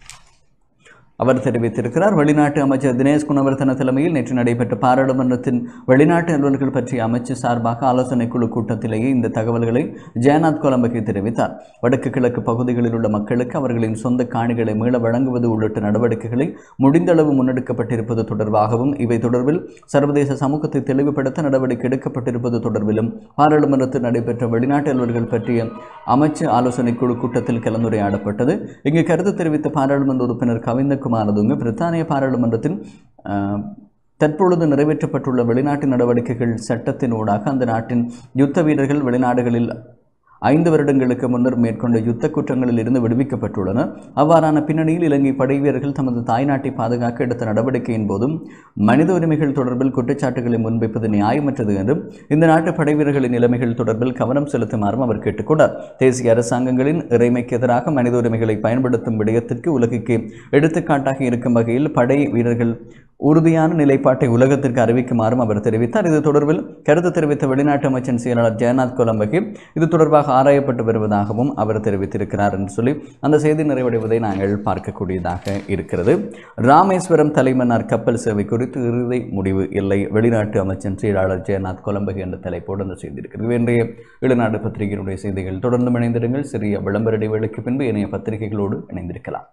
அவர் தெரிவித்திருக்கிறார் வெளிநாட்டு அமைச்சர் தினேஷ் குணவர்தன தலைமையில் நேற்று நடைபெற்ற பாராளுமன்றத்தின் வெளிநாட்டு அலுவலர்கள் பற்றிய அமைச்சு சார்பாக ஆலோசனை குழு கூட்டத்திலேயே இந்த தகவல்களை ஜெயநாத் கொலம்பகி தெரிவித்தார் வடக்கு கிழக்கு பகுதிகளில் உள்ள மக்களுக்கு அவர்களின் சொந்த காணிகளை மீள வழங்குவது உள்ளிட்ட நடவடிக்கைகளை முடிந்தளவு முன்னெடுக்கப்பட்டிருப்பது தொடர்பாகவும் இவை தொடர்பில் சர்வதேச சமூகத்தை தெளிவுபடுத்த நடவடிக்கை எடுக்கப்பட்டிருப்பது தொடர்பிலும் பாராளுமன்றத்தில் நடைபெற்ற வெளிநாட்டு அலுவலர்கள் பற்றிய அமைச்சு ஆலோசனை குழு கூட்டத்தில் கலந்துரையாடப்பட்டது இங்கு கருத்து தெரிவித்த பாராளுமன்ற உறுப்பினர் கவிந்த குமாரதுங்க பிரித்தானிய பாராளுமன்றத்தின் அஹ், தற்பொழுது நிறைவேற்றப்பட்டுள்ள வெளிநாட்டு நடவடிக்கைகள் சட்டத்தினூடாக அந்த நாட்டின் யுத்த வீரர்கள் வெளிநாடுகளில் ஐந்து வருடங்களுக்கு முன்னர் மேற்கொண்ட யுத்த குற்றங்களில் இருந்து விடுவிக்கப்பட்டுள்ளனர் அவ்வாறான பின்னணியில் இலங்கை படை வீரர்கள் தமது தாய்நாட்டை பாதுகாக்க எடுத்த நடவடிக்கையின் போதும் மனித உரிமைகள் தொடர்பில் குற்றச்சாட்டுகளை முன்வைப்பது நியாயமற்றது என்றும் இந்த நாட்டு படை வீரர்களின் நிலைமைகள் தொடர்பில் கவனம் செலுத்துமாறும் அவர் கேட்டுக்கொண்டார் தேசிய அரசாங்கங்களின் இறைமைக்கு எதிராக மனித உரிமைகளை பயன்படுத்தும் விடயத்திற்கு உலகுக்கு எடுத்துக்காட்டாக இருக்கும் வகையில் படை வீரர்கள் உறுதியான நிலைப்பாட்டை உலகத்திற்கு அறிவிக்குமாறும் அவர் தெரிவித்தார் இது தொடர்பில் கருத்து தெரிவித்த வெளிநாட்டு அமைச்சின் செயலாளர் ஜெயநாத் கொலம்பகி இது தொடர்பாக ஆராயப்பட்டு வருவதாகவும் அவர் தெரிவித்திருக்கிறார் என்று சொல்லி அந்த செய்தி நிறைவடைவதை நாங்கள் பார்க்கக்கூடியதாக இருக்கிறது ராமேஸ்வரம் தலைமன்னார் கப்பல் சேவை குறித்து இறுதி முடிவு இல்லை வெளிநாட்டு அமைச்சின் செயலாளர் ஜெயநாத் கொலம்பகி என்ற தலைப்போடு அந்த செய்தி இருக்கிறது இன்றைய இளநாடு பத்திரிகையினுடைய செய்திகள் தொடர்ந்து இணைந்திருங்கள் சிறிய விளம்பர இடைவேளைக்கு பின்பு இணைய பத்திரிகைகளோடு இணைந்திருக்கலாம்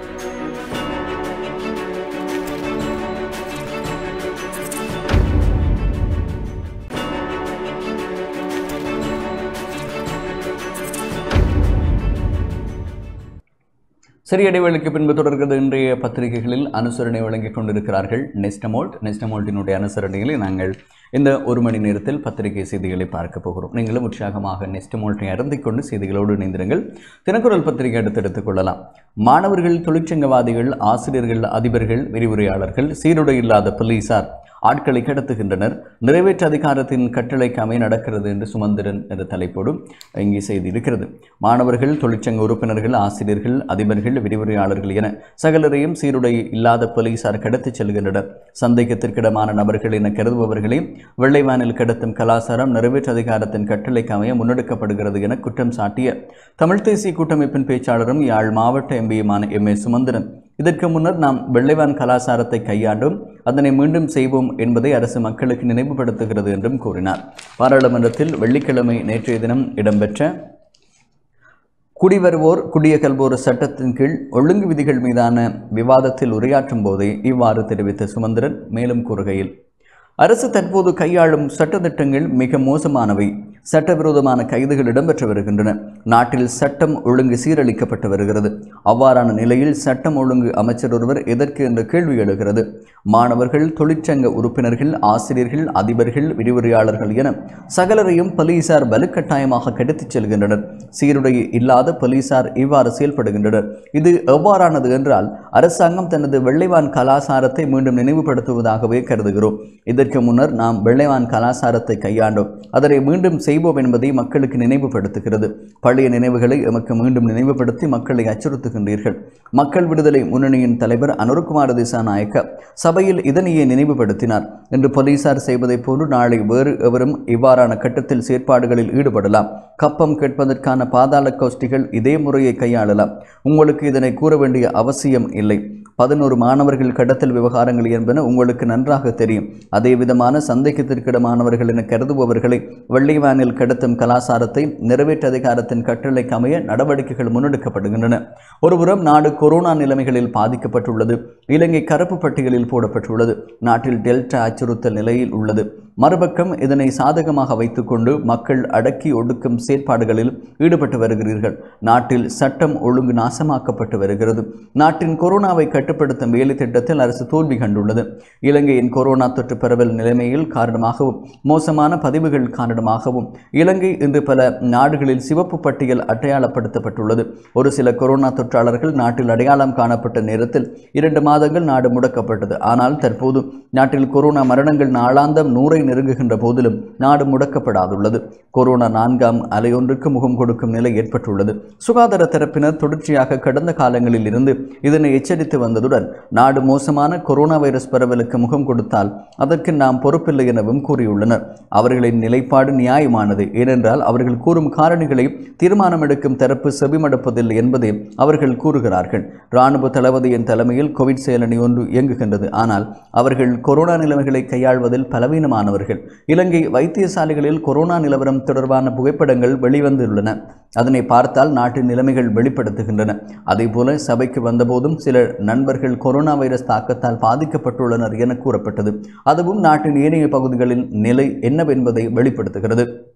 சிறிய இடைவேளைக்கு பின்பு தொடர்கிறது இன்றைய பத்திரிகைகளில் அனுசரணை வழங்கிக் கொண்டிருக்கிறார்கள் நெஸ்டமோல்ட் நெஸ்டமோல்ட்டினுடைய அனுசரணையில் நாங்கள் இந்த ஒரு மணி நேரத்தில் பத்திரிகை செய்திகளை பார்க்க போகிறோம் நீங்களும் உற்சாகமாக நெஸ்டமோல்ட்டை அருந்திக் கொண்டு செய்திகளோடு இணைந்திருங்கள் தினக்குரல் பத்திரிகை அடுத்து எடுத்துக் கொள்ளலாம் மாணவர்கள் தொழிற்சங்கவாதிகள் ஆசிரியர்கள் அதிபர்கள் விரிவுரையாளர்கள் சீருடை இல்லாத போலீசார் ஆட்களை கடத்துகின்றனர் நிறைவேற்று அதிகாரத்தின் கட்டளைக்கு அமைய நடக்கிறது என்று சுமந்திரன் என்ற தலைப்போடும் இங்கே செய்தி இருக்கிறது மாணவர்கள் தொழிற்சங்க உறுப்பினர்கள் ஆசிரியர்கள் அதிபர்கள் விரிவுரையாளர்கள் என சகலரையும் சீருடை இல்லாத போலீசார் கடத்திச் செல்கின்றனர் சந்தேகத்திற்கிடமான நபர்கள் என கருதுபவர்களை வெள்ளைவானில் கடத்தும் கலாச்சாரம் நிறைவேற்று அதிகாரத்தின் கட்டளைக்கு அமைய முன்னெடுக்கப்படுகிறது என குற்றம் சாட்டிய தமிழ் தேசிய கூட்டமைப்பின் பேச்சாளரும் யாழ் மாவட்ட எம்பியுமான எம் ஏ சுமந்திரன் இதற்கு முன்னர் நாம் வெள்ளைவான் கலாச்சாரத்தை கையாண்டும் அதனை மீண்டும் செய்வோம் என்பதை அரசு மக்களுக்கு நினைவுபடுத்துகிறது என்றும் கூறினார் பாராளுமன்றத்தில் வெள்ளிக்கிழமை நேற்றைய தினம் இடம்பெற்ற குடிவருவோர் குடியகல்வோர் சட்டத்தின் கீழ் ஒழுங்கு விதிகள் மீதான விவாதத்தில் உரையாற்றும் போதே இவ்வாறு தெரிவித்த சுமந்திரன் மேலும் கூறுகையில் அரசு தற்போது கையாளும் சட்டத்திட்டங்கள் மிக மோசமானவை சட்டவிரோதமான கைதுகள் இடம்பெற்று வருகின்றன நாட்டில் சட்டம் ஒழுங்கு சீரழிக்கப்பட்டு வருகிறது அவ்வாறான நிலையில் சட்டம் ஒழுங்கு அமைச்சர் ஒருவர் எதற்கு என்ற கேள்வி எழுகிறது மாணவர்கள் தொழிற்சங்க உறுப்பினர்கள் ஆசிரியர்கள் அதிபர்கள் விரிவுரையாளர்கள் என சகலரையும் போலீசார் வலுக்கட்டாயமாக கடத்திச் செல்கின்றனர் சீருடை இல்லாத போலீசார் இவ்வாறு செயல்படுகின்றனர் இது எவ்வாறானது என்றால் அரசாங்கம் தனது வெள்ளைவான் கலாச்சாரத்தை மீண்டும் நினைவுபடுத்துவதாகவே கருதுகிறோம் இதற்கு முன்னர் நாம் வெள்ளைவான் கலாச்சாரத்தை கையாண்டோம் அதனை மீண்டும் செய்வோம் என்பதை மக்களுக்கு நினைவுபடுத்துகிறது பழைய நினைவுகளை எமக்கு மீண்டும் நினைவுபடுத்தி மக்களை அச்சுறுத்துகின்றீர்கள் மக்கள் விடுதலை முன்னணியின் தலைவர் அனுர்குமார் திசாநாயக்க சபையில் இதனையே நினைவுபடுத்தினார் என்று போலீசார் செய்வதைப் போன்று நாளை வேறு எவரும் இவ்வாறான கட்டத்தில் செயற்பாடுகளில் ஈடுபடலாம் கப்பம் கேட்பதற்கான பாதாள கோஷ்டிகள் இதே முறையை கையாளலாம் உங்களுக்கு இதனை கூற வேண்டிய அவசியம் இல்லை பதினோரு மாணவர்கள் கடத்தல் விவகாரங்கள் என்பன உங்களுக்கு நன்றாக தெரியும் அதே விதமான சந்தேகத்திற்கிடமானவர்கள் என கருதுபவர்களை வெள்ளைவானில் கடத்தும் கலாச்சாரத்தை நிறைவேற்று அதிகாரத்தின் கட்டளைக்கு அமைய நடவடிக்கைகள் முன்னெடுக்கப்படுகின்றன ஒருபுறம் நாடு கொரோனா நிலைமைகளில் பாதிக்கப்பட்டுள்ளது இலங்கை கருப்பு பட்டியலில் போடப்பட்டுள்ளது நாட்டில் டெல்டா அச்சுறுத்தல் நிலையில் உள்ளது மறுபக்கம் இதனை சாதகமாக வைத்துக்கொண்டு மக்கள் அடக்கி ஒடுக்கும் செயற்பாடுகளில் ஈடுபட்டு வருகிறீர்கள் நாட்டில் சட்டம் ஒழுங்கு நாசமாக்கப்பட்டு வருகிறது நாட்டின் கொரோனாவை கட்டுப்படுத்தும் வேலை திட்டத்தில் அரசு தோல்வி கண்டுள்ளது இலங்கையின் கொரோனா தொற்று பரவல் நிலைமையில் காரணமாகவும் மோசமான பதிவுகள் காரணமாகவும் இலங்கை இன்று பல நாடுகளில் சிவப்பு பட்டியல் அடையாளப்படுத்தப்பட்டுள்ளது ஒரு சில கொரோனா தொற்றாளர்கள் நாட்டில் அடையாளம் காணப்பட்ட நேரத்தில் இரண்டு மாதங்கள் நாடு முடக்கப்பட்டது ஆனால் தற்போது நாட்டில் கொரோனா மரணங்கள் நாளாந்தம் நூறை நெருங்குகின்ற போதிலும் நாடு முடக்கப்படாதுள்ளது கொரோனா நான்காம் அலையொன்றுக்கு முகம் கொடுக்கும் நிலை ஏற்பட்டுள்ளது சுகாதார தரப்பினர் தொடர்ச்சியாக கடந்த காலங்களில் இருந்து இதனை எச்சரித்து வந்ததுடன் நாடு மோசமான கொரோனா வைரஸ் பரவலுக்கு முகம் கொடுத்தால் அதற்கு நாம் பொறுப்பில்லை எனவும் கூறியுள்ளனர் அவர்களின் நிலைப்பாடு நியாயமானது ஏனென்றால் அவர்கள் கூறும் காரணிகளை தீர்மானம் எடுக்கும் தரப்பு செவிமடுப்பதில்லை என்பதை அவர்கள் கூறுகிறார்கள் இராணுவ தளபதியின் தலைமையில் கோவிட் செயலணி ஒன்று இயங்குகின்றது ஆனால் அவர்கள் கொரோனா நிலைமைகளை கையாள்வதில் பலவீனமானவர்கள் இலங்கை வைத்தியசாலைகளில் கொரோனா நிலவரம் தொடர்பான புகைப்படங்கள் வெளிவந்துள்ளன அதனை பார்த்தால் நாட்டின் நிலைமைகள் வெளிப்படுத்துகின்றன அதேபோல சபைக்கு வந்தபோதும் சில நண்பர்கள் கொரோனா வைரஸ் தாக்கத்தால் பாதிக்கப்பட்டுள்ளனர் என கூறப்பட்டது அதுவும் நாட்டின் ஏனைய பகுதிகளின் நிலை என்னவென்பதை வெளிப்படுத்துகிறது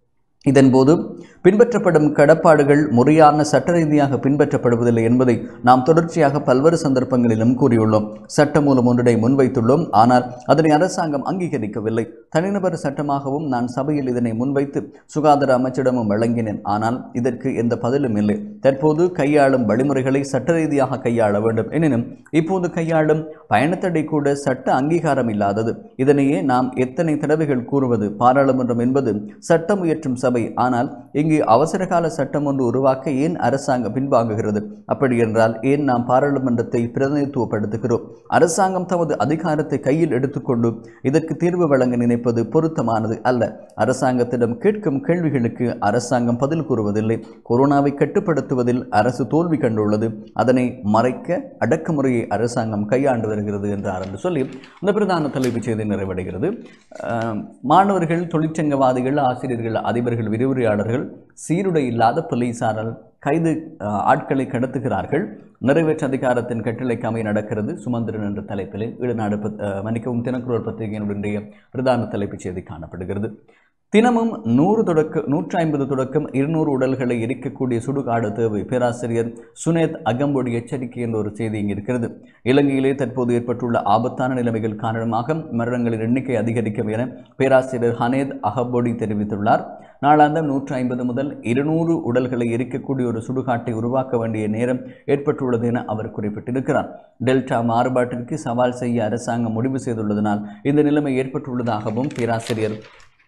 இதன்போது பின்பற்றப்படும் கடப்பாடுகள் முறையான சட்ட ரீதியாக பின்பற்றப்படுவதில்லை என்பதை நாம் தொடர்ச்சியாக பல்வேறு சந்தர்ப்பங்களிலும் கூறியுள்ளோம் சட்டமூலம் ஒன்றினை முன்வைத்துள்ளோம் ஆனால் அதனை அரசாங்கம் அங்கீகரிக்கவில்லை தனிநபர் சட்டமாகவும் நான் சபையில் இதனை முன்வைத்து சுகாதார அமைச்சிடமும் வழங்கினேன் ஆனால் இதற்கு எந்த பதிலும் இல்லை தற்போது கையாளும் வழிமுறைகளை சட்ட ரீதியாக கையாள வேண்டும் எனினும் இப்போது கையாளும் பயணத்தடை கூட சட்ட அங்கீகாரம் இல்லாதது இதனையே நாம் எத்தனை தடவைகள் கூறுவது பாராளுமன்றம் என்பது சட்டம் இயற்றும் சபை ஆனால் இங்கு அவசரகால சட்டம் ஒன்று உருவாக்க ஏன் அரசாங்கம் பின்வாங்குகிறது அப்படி என்றால் ஏன் நாம் பாராளுமன்றத்தை பிரதிநிதித்துவப்படுத்துகிறோம் அரசாங்கம் தமது அதிகாரத்தை கையில் எடுத்துக்கொண்டு இதற்கு தீர்வு வழங்க நினைப்பது பொருத்தமானது அல்ல அரசாங்கத்திடம் கேட்கும் கேள்விகளுக்கு அரசாங்கம் பதில் கூறுவதில்லை கொரோனாவை கட்டுப்படுத்துவதில் அரசு தோல்வி கண்டுள்ளது அதனை மறைக்க அடக்குமுறையை அரசாங்கம் கையாண்டு வருகிறது என்றார் என்று சொல்லி இந்த பிரதான தலைப்புச் செய்தி நிறைவடைகிறது அஹ், மாணவர்கள் தொழிற்சங்கவாதிகள் ஆசிரியர்கள் அதிபர்கள் விரிவுரையாளர்கள் சீருடை இல்லாத போலீசாரால் கைது அஹ், ஆட்களை கடத்துகிறார்கள் நிறைவேற்று அதிகாரத்தின் கட்டளைக்கு அமைய நடக்கிறது சுமந்திரன் என்ற தலைப்பில் ஈடுநாடு பத்- அஹ், மன்னிக்கவும் தினக்குரல் பத்திரிகையினுடைய பிரதான தலைப்புச் செய்தி காணப்படுகிறது தினமும் நூறு தொடக்க நூற்றி ஐம்பது தொடக்கம் இருநூறு உடல்களை எரிக்கக்கூடிய சுடுகாடு தேவை பேராசிரியர் சுனேத் அகம்பொடி எச்சரிக்கை என்ற ஒரு செய்தி இங்கு இருக்கிறது இலங்கையிலே தற்போது ஏற்பட்டுள்ள ஆபத்தான நிலைமைகள் காரணமாக மரணங்களின் எண்ணிக்கை அதிகரிக்கும் என பேராசிரியர் ஹனேத் அகம்பொடி தெரிவித்துள்ளார் நாளாந்தம் நூற்று ஐம்பது முதல் இருநூறு உடல்களை எரிக்கக்கூடிய ஒரு சுடுகாட்டை உருவாக்க வேண்டிய நேரம் ஏற்பட்டுள்ளது என அவர் குறிப்பிட்டிருக்கிறார் டெல்டா மாறுபாட்டிற்கு சவால் செய்ய அரசாங்கம் முடிவு செய்துள்ளதனால் இந்த நிலைமை ஏற்பட்டுள்ளதாகவும் பேராசிரியர்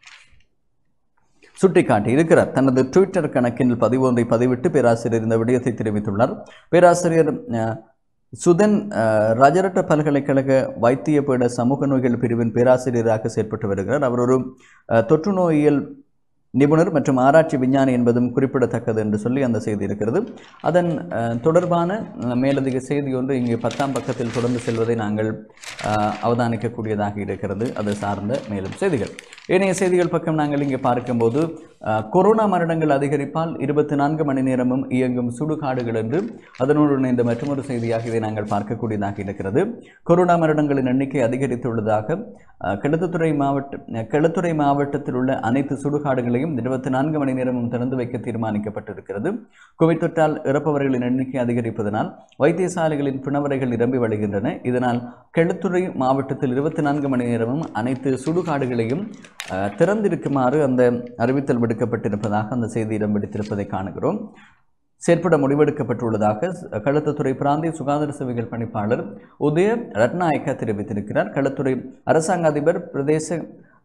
சுட்டிக்காட்டி இருக்கிறார் தனது ட்விட்டர் கணக்கில் பதிவு ஒன்றை பதிவிட்டு பேராசிரியர் இந்த விடயத்தை தெரிவித்துள்ளார் பேராசிரியர் அஹ், சுதன் அஹ், ராஜரட்ட பல்கலைக்கழக வைத்தியபீட சமூக நோய்கள் பிரிவின் பேராசிரியராக செயற்பட்டு வருகிறார் அவர் ஒரு அஹ், தொற்று நோயியல் நிபுணர் மற்றும் ஆராய்ச்சி விஞ்ஞானி என்பதும் குறிப்பிடத்தக்கது என்று சொல்லி அந்த செய்தி இருக்கிறது அதன் அஹ், தொடர்பான அஹ், மேலதிக செய்தி ஒன்று இங்கே பத்தாம் பக்கத்தில் தொடர்ந்து செல்வதை நாங்கள் அஹ், அவதானிக்கக்கூடியதாக இருக்கிறது அது சார்ந்த மேலும் செய்திகள் ஏனைய செய்திகள் பக்கம் நாங்கள் இங்கே பார்க்கும்போது அஹ், கொரோனா மரணங்கள் அதிகரிப்பால் இருபத்தி நான்கு மணி நேரமும் இயங்கும் சுடுகாடுகள் என்று அதனோடு இணைந்த மற்றொரு செய்தியாக இதை நாங்கள் பார்க்கக்கூடியதாக இருக்கிறது கொரோனா மரணங்களின் எண்ணிக்கை அதிகரித்துள்ளதாக அஹ், கிழத்துறை மாவட்ட அஹ், கிழத்துறை மாவட்டத்தில் உள்ள அனைத்து சுடுகாடுகளையும் இருபத்தி நான்கு மணி நேரமும் திறந்து வைக்க தீர்மானிக்கப்பட்டிருக்கிறது கோவிட் தொற்றால் இறப்பவர்களின் எண்ணிக்கை அதிகரிப்பதனால் வைத்தியசாலைகளின் பிணவரைகள் நிரம்பி வழிகின்றன இதனால் கெழுத்துறை மாவட்டத்தில் இருபத்தி நான்கு மணி நேரமும் அனைத்து சுடுகாடுகளையும் அஹ், திறந்திருக்குமாறு அந்த அறிவித்தல் விடுக்கப்பட்டிருப்பதாக அந்த செய்தி இடம் பிடித்திருப்பதை காணுகிறோம் செயற்பட முடிவெடுக்கப்பட்டுள்ளதாக களத்துறை பிராந்திய சுகாதார சேவைகள் பணிப்பாளர் உதய ரத்நாயக்க தெரிவித்திருக்கிறார் களத்துறை அரசாங்க அதிபர் பிரதேச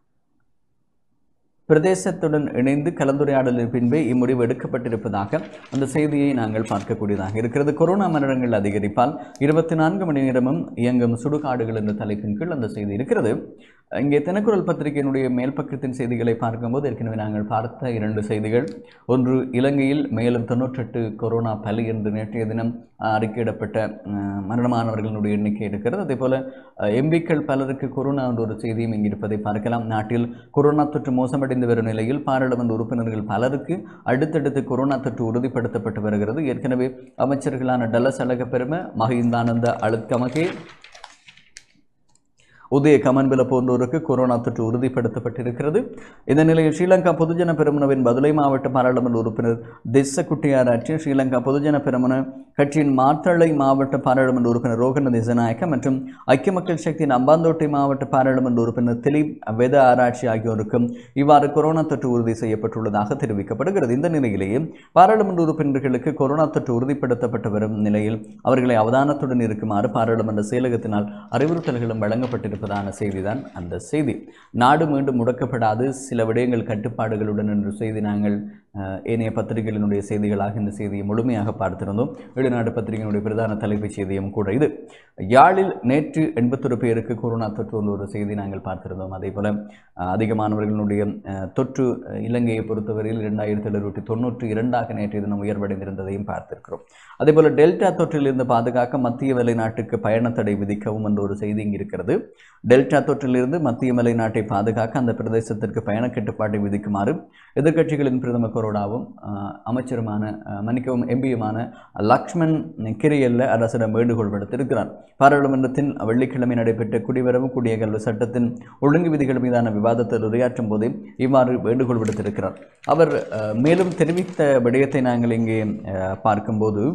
பிரதேசத்துடன் இணைந்து கலந்துரையாடலின் பின்பே இம்முடிவு எடுக்கப்பட்டிருப்பதாக அந்த செய்தியை நாங்கள் பார்க்கக்கூடியதாக இருக்கிறது கொரோனா மரணங்கள் அதிகரிப்பால் இருபத்தி நான்கு மணி நேரமும் இயங்கும் சுடுகாடுகள் என்ற தலைப்பின் கீழ் அந்த செய்தி இருக்கிறது இங்கே தினக்குரல் பத்திரிகையினுடைய மேல் பக்கத்தின் செய்திகளை பார்க்கும்போது ஏற்கனவே நாங்கள் பார்த்த இரண்டு செய்திகள் ஒன்று இலங்கையில் மேலும் தொன்னூற்றெட்டு கொரோனா பலி என்று நேற்றைய தினம் அஹ், அறிக்கையிடப்பட்ட அஹ், மரணமானவர்களுடைய எண்ணிக்கை இருக்கிறது அதே போல எம்பிக்கள் பலருக்கு கொரோனா என்ற ஒரு செய்தியும் இங்கு இருப்பதை பார்க்கலாம் நாட்டில் கொரோனா தொற்று மோசமடைந்து வரும் நிலையில் பாராளுமன்ற உறுப்பினர்கள் பலருக்கு அடுத்தடுத்து கொரோனா தொற்று உறுதிப்படுத்தப்பட்டு வருகிறது ஏற்கனவே அமைச்சர்களான டலஸ் அழகப்பெரும மஹிந்தானந்த அழுத்கமகே உதய கமன்பில போன்றோருக்கு கொரோனா தொற்று உறுதிப்படுத்தப்பட்டிருக்கிறது இந்த நிலையில் ஸ்ரீலங்கா பொதுஜன பெருமனவின் பதுளை மாவட்ட பாராளுமன்ற உறுப்பினர் திஸ்ஸ குட்டியாராட்சி ஸ்ரீலங்கா பொதுஜன பெருமன கட்சியின் மாத்தளை மாவட்ட பாராளுமன்ற உறுப்பினர் ரோகன திசநாயக்க மற்றும் ஐக்கிய மக்கள் சக்தியின் அம்பாந்தோட்டை மாவட்ட பாராளுமன்ற உறுப்பினர் திலீப் வெத ஆராய்ச்சி ஆகியோருக்கும் இவ்வாறு கொரோனா தொற்று உறுதி செய்யப்பட்டுள்ளதாக தெரிவிக்கப்படுகிறது இந்த நிலையிலேயே பாராளுமன்ற உறுப்பினர்களுக்கு கொரோனா தொற்று உறுதிப்படுத்தப்பட்டு வரும் நிலையில் அவர்களை அவதானத்துடன் இருக்குமாறு பாராளுமன்ற செயலகத்தினால் அறிவுறுத்தல்களும் வழங்கப்பட்டிருப்பதான செய்திதான் அந்த செய்தி நாடு மீண்டும் முடக்கப்படாது சில விடயங்கள் கட்டுப்பாடுகளுடன் என்ற செய்தி நாங்கள் அஹ், ஏனைய பத்திரிகைகளினுடைய செய்திகளாக இந்த செய்தியை முழுமையாக பார்த்திருந்தோம் வெளிநாடு பத்திரிகையினுடைய பிரதான தலைப்புச் செய்தியும் கூட இது யாழில் நேற்று எண்பத்தொரு பேருக்கு கொரோனா தொற்று என்ற ஒரு செய்தி நாங்கள் பார்த்திருந்தோம் அதே போல அஹ், அதிகமானவர்களுடைய அஹ், தொற்று அஹ், இலங்கையை பொறுத்தவரையில் இரண்டாயிரத்தி எழுநூற்றி தொண்ணூற்றி இரண்டாக நேற்றைய தினம் உயர்வடைந்திருந்ததையும் பார்த்திருக்கிறோம் அதேபோல டெல்டா தொற்றிலிருந்து பாதுகாக்க மத்திய வெளிநாட்டுக்கு பயணத்தடை விதிக்கவும் என்ற ஒரு செய்தி இங்கு இருக்கிறது டெல்டா தொற்றிலிருந்து மத்திய மலை நாட்டை பாதுகாக்க அந்த பிரதேசத்திற்கு பயண கட்டுப்பாட்டை விதிக்குமாறு எதிர்க்கட்சிகளின் பிரதமர் பரோடாவும் அஹ், அமைச்சருமான அஹ், மன்னிக்கவும் எம்பியுமான லக்ஷ்மண் கிரியல்ல அரசிடம் வேண்டுகோள் விடுத்திருக்கிறார் பாராளுமன்றத்தின் வெள்ளிக்கிழமை நடைபெற்ற குடிவரவு குடியகல்வு சட்டத்தின் ஒழுங்கு விதிகள் மீதான விவாதத்தில் உரையாற்றும் போதே இவ்வாறு வேண்டுகோள் விடுத்திருக்கிறார் அவர் அஹ், மேலும் தெரிவித்த விடயத்தை நாங்கள் இங்கே அஹ், பார்க்கும்போது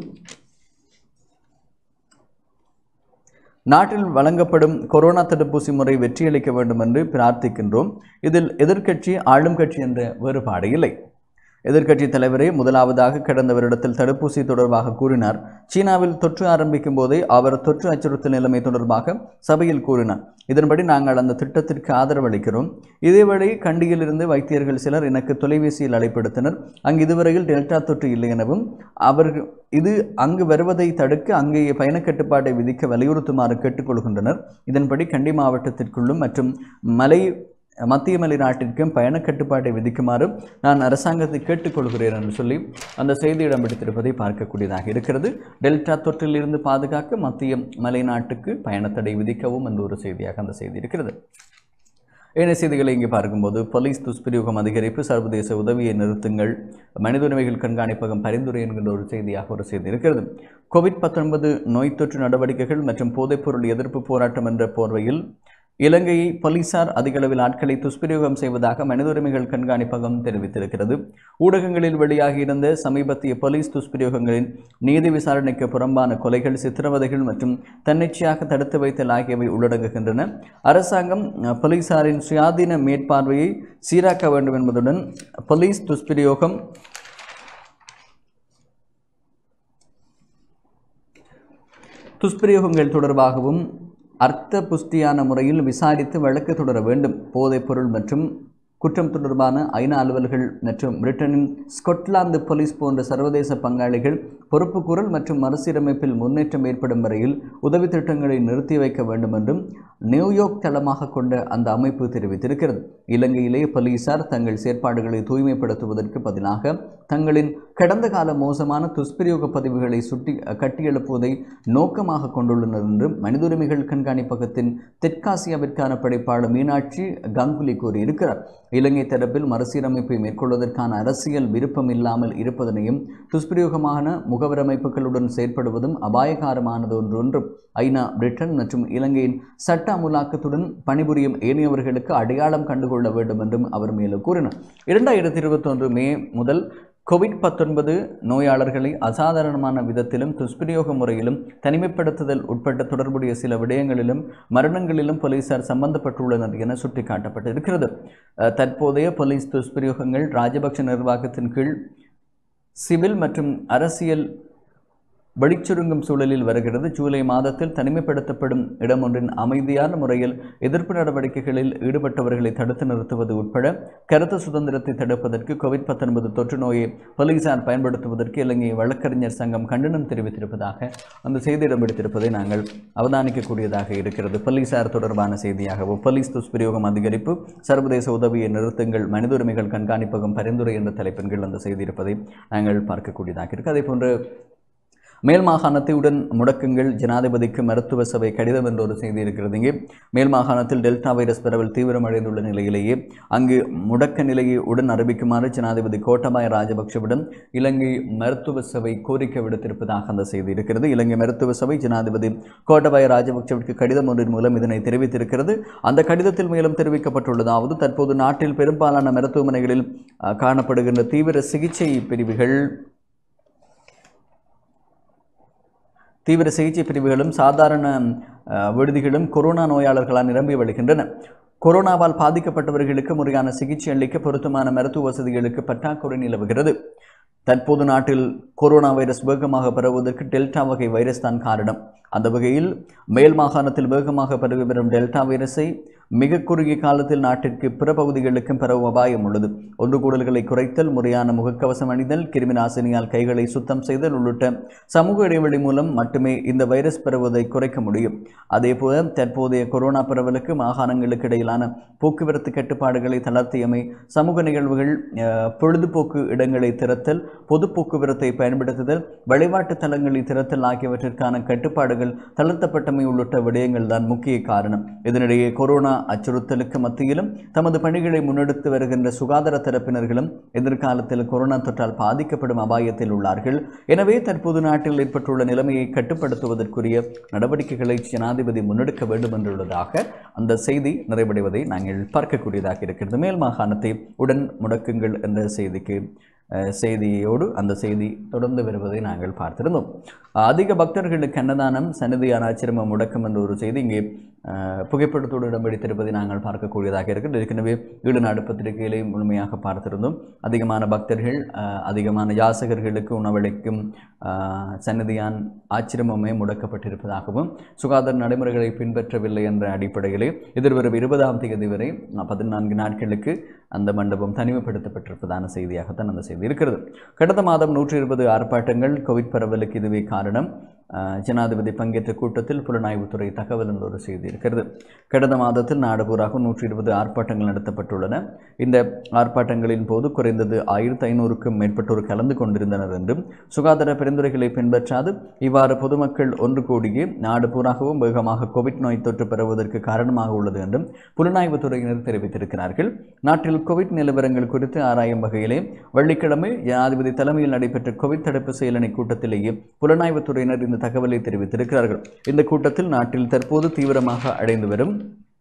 நாட்டில் வழங்கப்படும் கொரோனா தடுப்பூசி முறை வெற்றியளிக்க வேண்டும் என்று பிரார்த்திக்கின்றோம் இதில் எதிர்க்கட்சி ஆளும் கட்சி என்ற வேறுபாடு இல்லை எதிர்க்கட்சி தலைவரே முதலாவதாக கடந்த வருடத்தில் தடுப்பூசி தொடர்பாக கூறினார் சீனாவில் தொற்று ஆரம்பிக்கும் போதே அவர் தொற்று அச்சுறுத்தல் நிலைமை தொடர்பாக சபையில் கூறினார் இதன்படி நாங்கள் அந்த திட்டத்திற்கு ஆதரவு அளிக்கிறோம் இதேவேளை கண்டியிலிருந்து வைத்தியர்கள் சிலர் எனக்கு தொலைபேசியில் அழைப்படுத்தினர் அங்கு இதுவரையில் டெல்டா தொற்று இல்லை எனவும் அவர்கள் இது அங்கு வருவதை தடுக்க அங்கேயே பயணக் கட்டுப்பாட்டை விதிக்க வலியுறுத்துமாறு கேட்டுக்கொள்கின்றனர் இதன்படி கண்டி மாவட்டத்திற்குள்ளும் மற்றும் மலை மத்திய மலை நாட்டிற்கும் பயணக் கட்டுப்பாட்டை விதிக்குமாறு நான் அரசாங்கத்தை கேட்டுக்கொள்கிறேன் என்று சொல்லி அந்த செய்தி இடம் பிடித்திருப்பதை பார்க்கக்கூடியதாக இருக்கிறது டெல்டா தொற்றிலிருந்து பாதுகாக்க மத்திய மலை நாட்டுக்கு பயணத்தடை விதிக்கவும் என்ற ஒரு செய்தியாக அந்த செய்தி இருக்கிறது ஏனைய செய்திகளை இங்கே பார்க்கும்போது போலீஸ் துஷ்பிரயோகம் அதிகரிப்பு சர்வதேச உதவியை நிறுத்துங்கள் மனித உரிமைகள் கண்காணிப்பகம் பரிந்துரை என்கின்ற ஒரு செய்தியாக ஒரு செய்தி இருக்கிறது கோவிட் பத்தொன்பது நோய் தொற்று நடவடிக்கைகள் மற்றும் போதைப்பொருள் எதிர்ப்பு போராட்டம் என்ற போர்வையில் இலங்கையை போலீசார் அதிகளவில் ஆட்களை துஷ்பிரயோகம் செய்வதாக மனித உரிமைகள் கண்காணிப்பகம் தெரிவித்திருக்கிறது ஊடகங்களில் வெளியாகியிருந்த சமீபத்திய போலீஸ் துஷ்பிரயோகங்களின் நீதி விசாரணைக்கு புறம்பான கொலைகள் சித்திரவதைகள் மற்றும் தன்னிச்சையாக தடுத்து வைத்தல் ஆகியவை உள்ளடங்குகின்றன அரசாங்கம் அஹ், போலீசாரின் சுயாதீன மேற்பார்வையை சீராக்க வேண்டும் என்பதுடன் போலீஸ் துஷ்பிரயோகம் துஷ்பிரயோகங்கள் தொடர்பாகவும் அர்த்த புஷ்டியான முறையில் விசாரித்து வழக்கு தொடர வேண்டும் போதைப்பொருள் மற்றும் குற்றம் தொடர்பான ஐநா அலுவல்கள் மற்றும் பிரிட்டனின் ஸ்கொட்லாந்து போலீஸ் போன்ற சர்வதேச பங்காளிகள் பொறுப்புக்கூறல் மற்றும் மறுசீரமைப்பில் முன்னேற்றம் ஏற்படும் வரையில் உதவி திட்டங்களை நிறுத்தி வைக்க வேண்டும் என்றும் நியூயார்க் தளமாக கொண்ட அந்த அமைப்பு தெரிவித்திருக்கிறது இலங்கையிலே போலீசார் தங்கள் செயற்பாடுகளை தூய்மைப்படுத்துவதற்கு பதிலாக தங்களின் கடந்த கால மோசமான துஷ்பிரயோக பதிவுகளை சுட்டி கட்டியெழுப்புவதை நோக்கமாக கொண்டுள்ளனர் என்றும் மனித உரிமைகள் கண்காணிப்பகத்தின் தெற்காசியாவிற்கான படைப்பாளர் மீனாட்சி கங்குலி கூறியிருக்கிறார் இலங்கை தரப்பில் மறுசீரமைப்பை மேற்கொள்வதற்கான அரசியல் விருப்பம் இல்லாமல் இருப்பதனையும் துஷ்பிரயோகமான முகவரமைப்புகளுடன் செயற்படுவதும் அபாயகாரமானது ஒன்றொன்றும் ஐநா பிரிட்டன் மற்றும் இலங்கையின் சட்ட அமுலாக்கத்துடன் பணிபுரியும் ஏனையவர்களுக்கு அடையாளம் கண்டுகொள்ள வேண்டும் என்றும் அவர் மேலும் கூறினார் இரண்டாயிரத்தி இருபத்தொன்று மே முதல் கோவிட் பத்தொன்பது நோயாளர்களை அசாதாரணமான விதத்திலும் துஷ்பிரயோக முறையிலும் தனிமைப்படுத்துதல் உட்பட்ட தொடர்புடைய சில விடயங்களிலும் மரணங்களிலும் போலீசார் சம்பந்தப்பட்டுள்ளனர் என சுட்டிக்காட்டப்பட்டிருக்கிறது அஹ், தற்போதைய போலீஸ் துஷ்பிரயோகங்கள் ராஜபக்ஷ நிர்வாகத்தின் கீழ் சிவில் மற்றும் அரசியல் வெளிச்சுருங்கும் சூழலில் வருகிறது ஜூலை மாதத்தில் தனிமைப்படுத்தப்படும் இடம் ஒன்றின் அமைதியான முறையில் எதிர்ப்பு நடவடிக்கைகளில் ஈடுபட்டவர்களை தடுத்து நிறுத்துவது உட்பட கருத்து சுதந்திரத்தை தடுப்பதற்கு கோவிட் பத்தொன்பது தொற்று நோயை போலீசார் பயன்படுத்துவதற்கு இலங்கை வழக்கறிஞர் சங்கம் கண்டனம் தெரிவித்திருப்பதாக அந்த செய்தி இடம்பெடுத்திருப்பதை நாங்கள் அவதானிக்கக்கூடியதாக இருக்கிறது போலீசார் தொடர்பான செய்தியாகவோ போலீஸ் துஷ்பிரயோகம் அதிகரிப்பு சர்வதேச உதவியை நிறுத்துங்கள் மனித உரிமைகள் கண்காணிப்பகம் பரிந்துரை என்ற தலைப்பின் கீழ் அந்த செய்தி இருப்பதை நாங்கள் பார்க்கக்கூடியதாக இருக்கு அதே போன்று மேல் மாகாணத்தை உடன் முடக்குங்கள் ஜனாதிபதிக்கு மருத்துவ சபை கடிதம் என்ற ஒரு செய்தி இருக்கிறது இங்கே மேல் மாகாணத்தில் டெல்டா வைரஸ் பரவல் தீவிரமடைந்துள்ள நிலையிலேயே அங்கு முடக்க நிலையை உடன் அறிவிக்குமாறு ஜனாதிபதி கோட்டபாய ராஜபக்ஷவிடம் இலங்கை மருத்துவ சபை கோரிக்கை விடுத்திருப்பதாக அந்த செய்தி இருக்கிறது இலங்கை மருத்துவ சபை ஜனாதிபதி கோட்டபாய ராஜபக்ஷவிற்கு கடிதம் ஒன்றின் மூலம் இதனை தெரிவித்திருக்கிறது அந்த கடிதத்தில் மேலும் தெரிவிக்கப்பட்டுள்ளதாவது தற்போது நாட்டில் பெரும்பாலான மருத்துவமனைகளில் அஹ், காணப்படுகின்ற தீவிர சிகிச்சை பிரிவுகள் தீவிர சிகிச்சை பிரிவுகளும் சாதாரண அஹ், விடுதிகளும் கொரோனா நோயாளர்களால் நிரம்பி வழிகின்றன கொரோனாவால் பாதிக்கப்பட்டவர்களுக்கு முறையான சிகிச்சை அளிக்க பொருத்தமான மருத்துவ வசதிகளுக்கு பற்றாக்குறை நிலவுகிறது தற்போது நாட்டில் கொரோனா வைரஸ் வேகமாக பரவுவதற்கு டெல்டா வகை வைரஸ் தான் காரணம் அந்த வகையில் மேல் மாகாணத்தில் வேகமாக பரவி வரும் டெல்டா வைரஸை மிக குறுகிய காலத்தில் நாட்டிற்கு பிற பகுதிகளுக்கும் பரவும் அபாயம் உள்ளது ஒன்று கூடல்களை குறைத்தல் முறையான முகக்கவசம் அணிதல் கிருமி நாசினியால் கைகளை சுத்தம் செய்தல் உள்ளிட்ட சமூக இடைவெளி மூலம் மட்டுமே இந்த வைரஸ் பரவுவதை குறைக்க முடியும் அதேபோல தற்போதைய கொரோனா பரவலுக்கு மாகாணங்களுக்கு இடையிலான போக்குவரத்து கட்டுப்பாடுகளை தளர்த்தியமை சமூக நிகழ்வுகள் அஹ், பொழுதுபோக்கு இடங்களை திறத்தல் பொது போக்குவரத்தை பயன்படுத்துதல் வழிபாட்டு தலங்களை திறத்தல் ஆகியவற்றிற்கான கட்டுப்பாடுகள் தளர்த்தப்பட்டமை உள்ளிட்ட விடயங்கள் தான் முக்கிய காரணம் இதனிடையே கொரோனா அச்சுறுத்தலுக்கு மத்தியிலும் தமது பணிகளை முன்னெடுத்து வருகின்ற சுகாதார தரப்பினர்களும் எதிர்காலத்தில் கொரோனா தொற்றால் பாதிக்கப்படும் அபாயத்தில் உள்ளார்கள் எனவே தற்போது நாட்டில் ஏற்பட்டுள்ள நிலைமையை கட்டுப்படுத்துவதற்குரிய நடவடிக்கைகளை ஜனாதிபதி முன்னெடுக்க வேண்டும் என்றுள்ளதாக அந்த செய்தி நிறைவடைவதை நாங்கள் பார்க்கக்கூடியதாக இருக்கிறது மேல் மாகாணத்தை உடன் முடக்குங்கள் என்ற செய்திக்கு அஹ், செய்தியோடு அந்த செய்தி தொடர்ந்து வருவதை நாங்கள் பார்த்திருந்தோம் அதிக பக்தர்களுக்கு அன்னதானம் சன்னதியான ஆச்சிரமம் முடக்கம் என்ற ஒரு செய்தி இங்கே அஹ், புகைப்படத்தோடு இடம் பிடித்திருப்பதை நாங்கள் பார்க்கக்கூடியதாக இருக்கிறது ஏற்கனவே ஈடுநாடு பத்திரிகையிலே முழுமையாக பார்த்திருந்தோம் அதிகமான பக்தர்கள் அஹ், அதிகமான யாசகர்களுக்கு உணவளிக்கும் அஹ், சன்னதியான் ஆச்சிரமமே முடக்கப்பட்டிருப்பதாகவும் சுகாதார நடைமுறைகளை பின்பற்றவில்லை என்ற அடிப்படையிலே எதிர்வரும் இருபதாம் தேதி வரை பதினான்கு நாட்களுக்கு அந்த மண்டபம் தனிமைப்படுத்தப்பட்டிருப்பதான செய்தியாகத்தான் அந்த செய்தி இருக்கிறது கடந்த மாதம் நூற்றி இருபது ஆர்ப்பாட்டங்கள் கோவிட் பரவலுக்கு இதுவே காரணம் அஹ், ஜனாதிபதி பங்கேற்ற கூட்டத்தில் புலனாய்வுத்துறை தகவல் என்ற ஒரு செய்தி இருக்கிறது கடந்த மாதத்தில் நாடு பூராக நூற்றி இருபது ஆர்ப்பாட்டங்கள் நடத்தப்பட்டுள்ளன இந்த ஆர்ப்பாட்டங்களின் போது குறைந்தது ஆயிரத்தி ஐநூறுக்கும் மேற்பட்டோர் கலந்து கொண்டிருந்தனர் என்றும் சுகாதார பரிந்துரைகளை பின்பற்றாது இவ்வாறு பொதுமக்கள் ஒன்று கூடியே நாடு பூராகவும் வேகமாக கோவிட் நோய் தொற்று பரவுவதற்கு காரணமாக உள்ளது என்றும் புலனாய்வுத்துறையினர் தெரிவித்திருக்கிறார்கள் நாட்டில் கோவிட் நிலவரங்கள் குறித்து ஆராயும் வகையிலே வெள்ளிக்கிழமை ஜனாதிபதி தலைமையில் நடைபெற்ற கோவிட் தடுப்பு செயலணி கூட்டத்திலேயே புலனாய்வுத்துறையினர் இந்த தகவலை தெரிவித்திருக்கிறார்கள் இந்த கூட்டத்தில் நாட்டில் தற்போது தீவிரமாக அடைந்து வரும்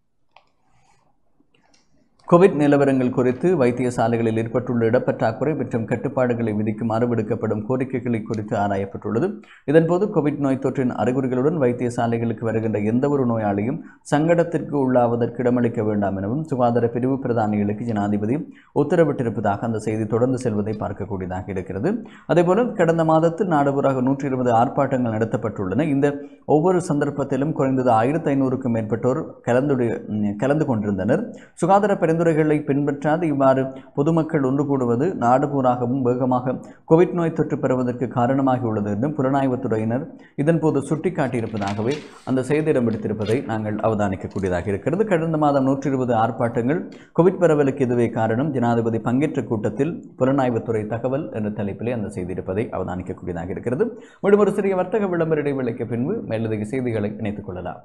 கோவிட் நிலவரங்கள் குறித்து வைத்தியசாலைகளில் ஏற்பட்டுள்ள இடப்பற்றாக்குறை மற்றும் கட்டுப்பாடுகளை விதிக்குமாறு விடுக்கப்படும் கோரிக்கைகளை குறித்து ஆராயப்பட்டுள்ளது இதன்போது கோவிட் நோய் தொற்றின் அறிகுறிகளுடன் வைத்தியசாலைகளுக்கு வருகின்ற எந்தவொரு நோயாளியும் சங்கடத்திற்கு உள்ளாவதற்கு இடமளிக்க வேண்டாம் எனவும் சுகாதார பிரிவு பிரதானிகளுக்கு ஜனாதிபதி உத்தரவிட்டிருப்பதாக அந்த செய்தி தொடர்ந்து செல்வதை பார்க்கக்கூடியதாக இருக்கிறது அதேபோல கடந்த மாதத்தில் நாடுபுறாக நூற்றி இருபது ஆர்ப்பாட்டங்கள் நடத்தப்பட்டுள்ளன இந்த ஒவ்வொரு சந்தர்ப்பத்திலும் குறைந்தது ஆயிரத்தி ஐநூறுக்கும் மேற்பட்டோர் கலந்துடைய ம், கலந்து கொண்டிருந்தனர் சுகாதார பரிந்துரைகளை பின்பற்றாது இவ்வாறு பொதுமக்கள் ஒன்று கூடுவது நாடு பூராகவும் வேகமாக கோவிட் நோய் தொற்று பெறுவதற்கு காரணமாகியுள்ளது என்றும் புலனாய்வுத்துறையினர் இதன்போது சுட்டிக்காட்டியிருப்பதாகவே அந்த செய்தி இடம் பிடித்திருப்பதை நாங்கள் அவதானிக்கக்கூடியதாக இருக்கிறது கடந்த மாதம் நூற்றி இருபது ஆர்ப்பாட்டங்கள் கோவிட் பரவலுக்கு இதுவே காரணம் ஜனாதிபதி பங்கேற்ற கூட்டத்தில் புலனாய்வுத்துறை தகவல் என்ற தலைப்பிலே அந்த செய்தி இருப்பதை அவதானிக்கக்கூடியதாக இருக்கிறது மீண்டும் ஒரு சிறிய வர்த்தக விளம்பர இடைவேளைக்கு பின்பு மேலதிக செய்திகளை இணைத்துக் கொள்ளலாம்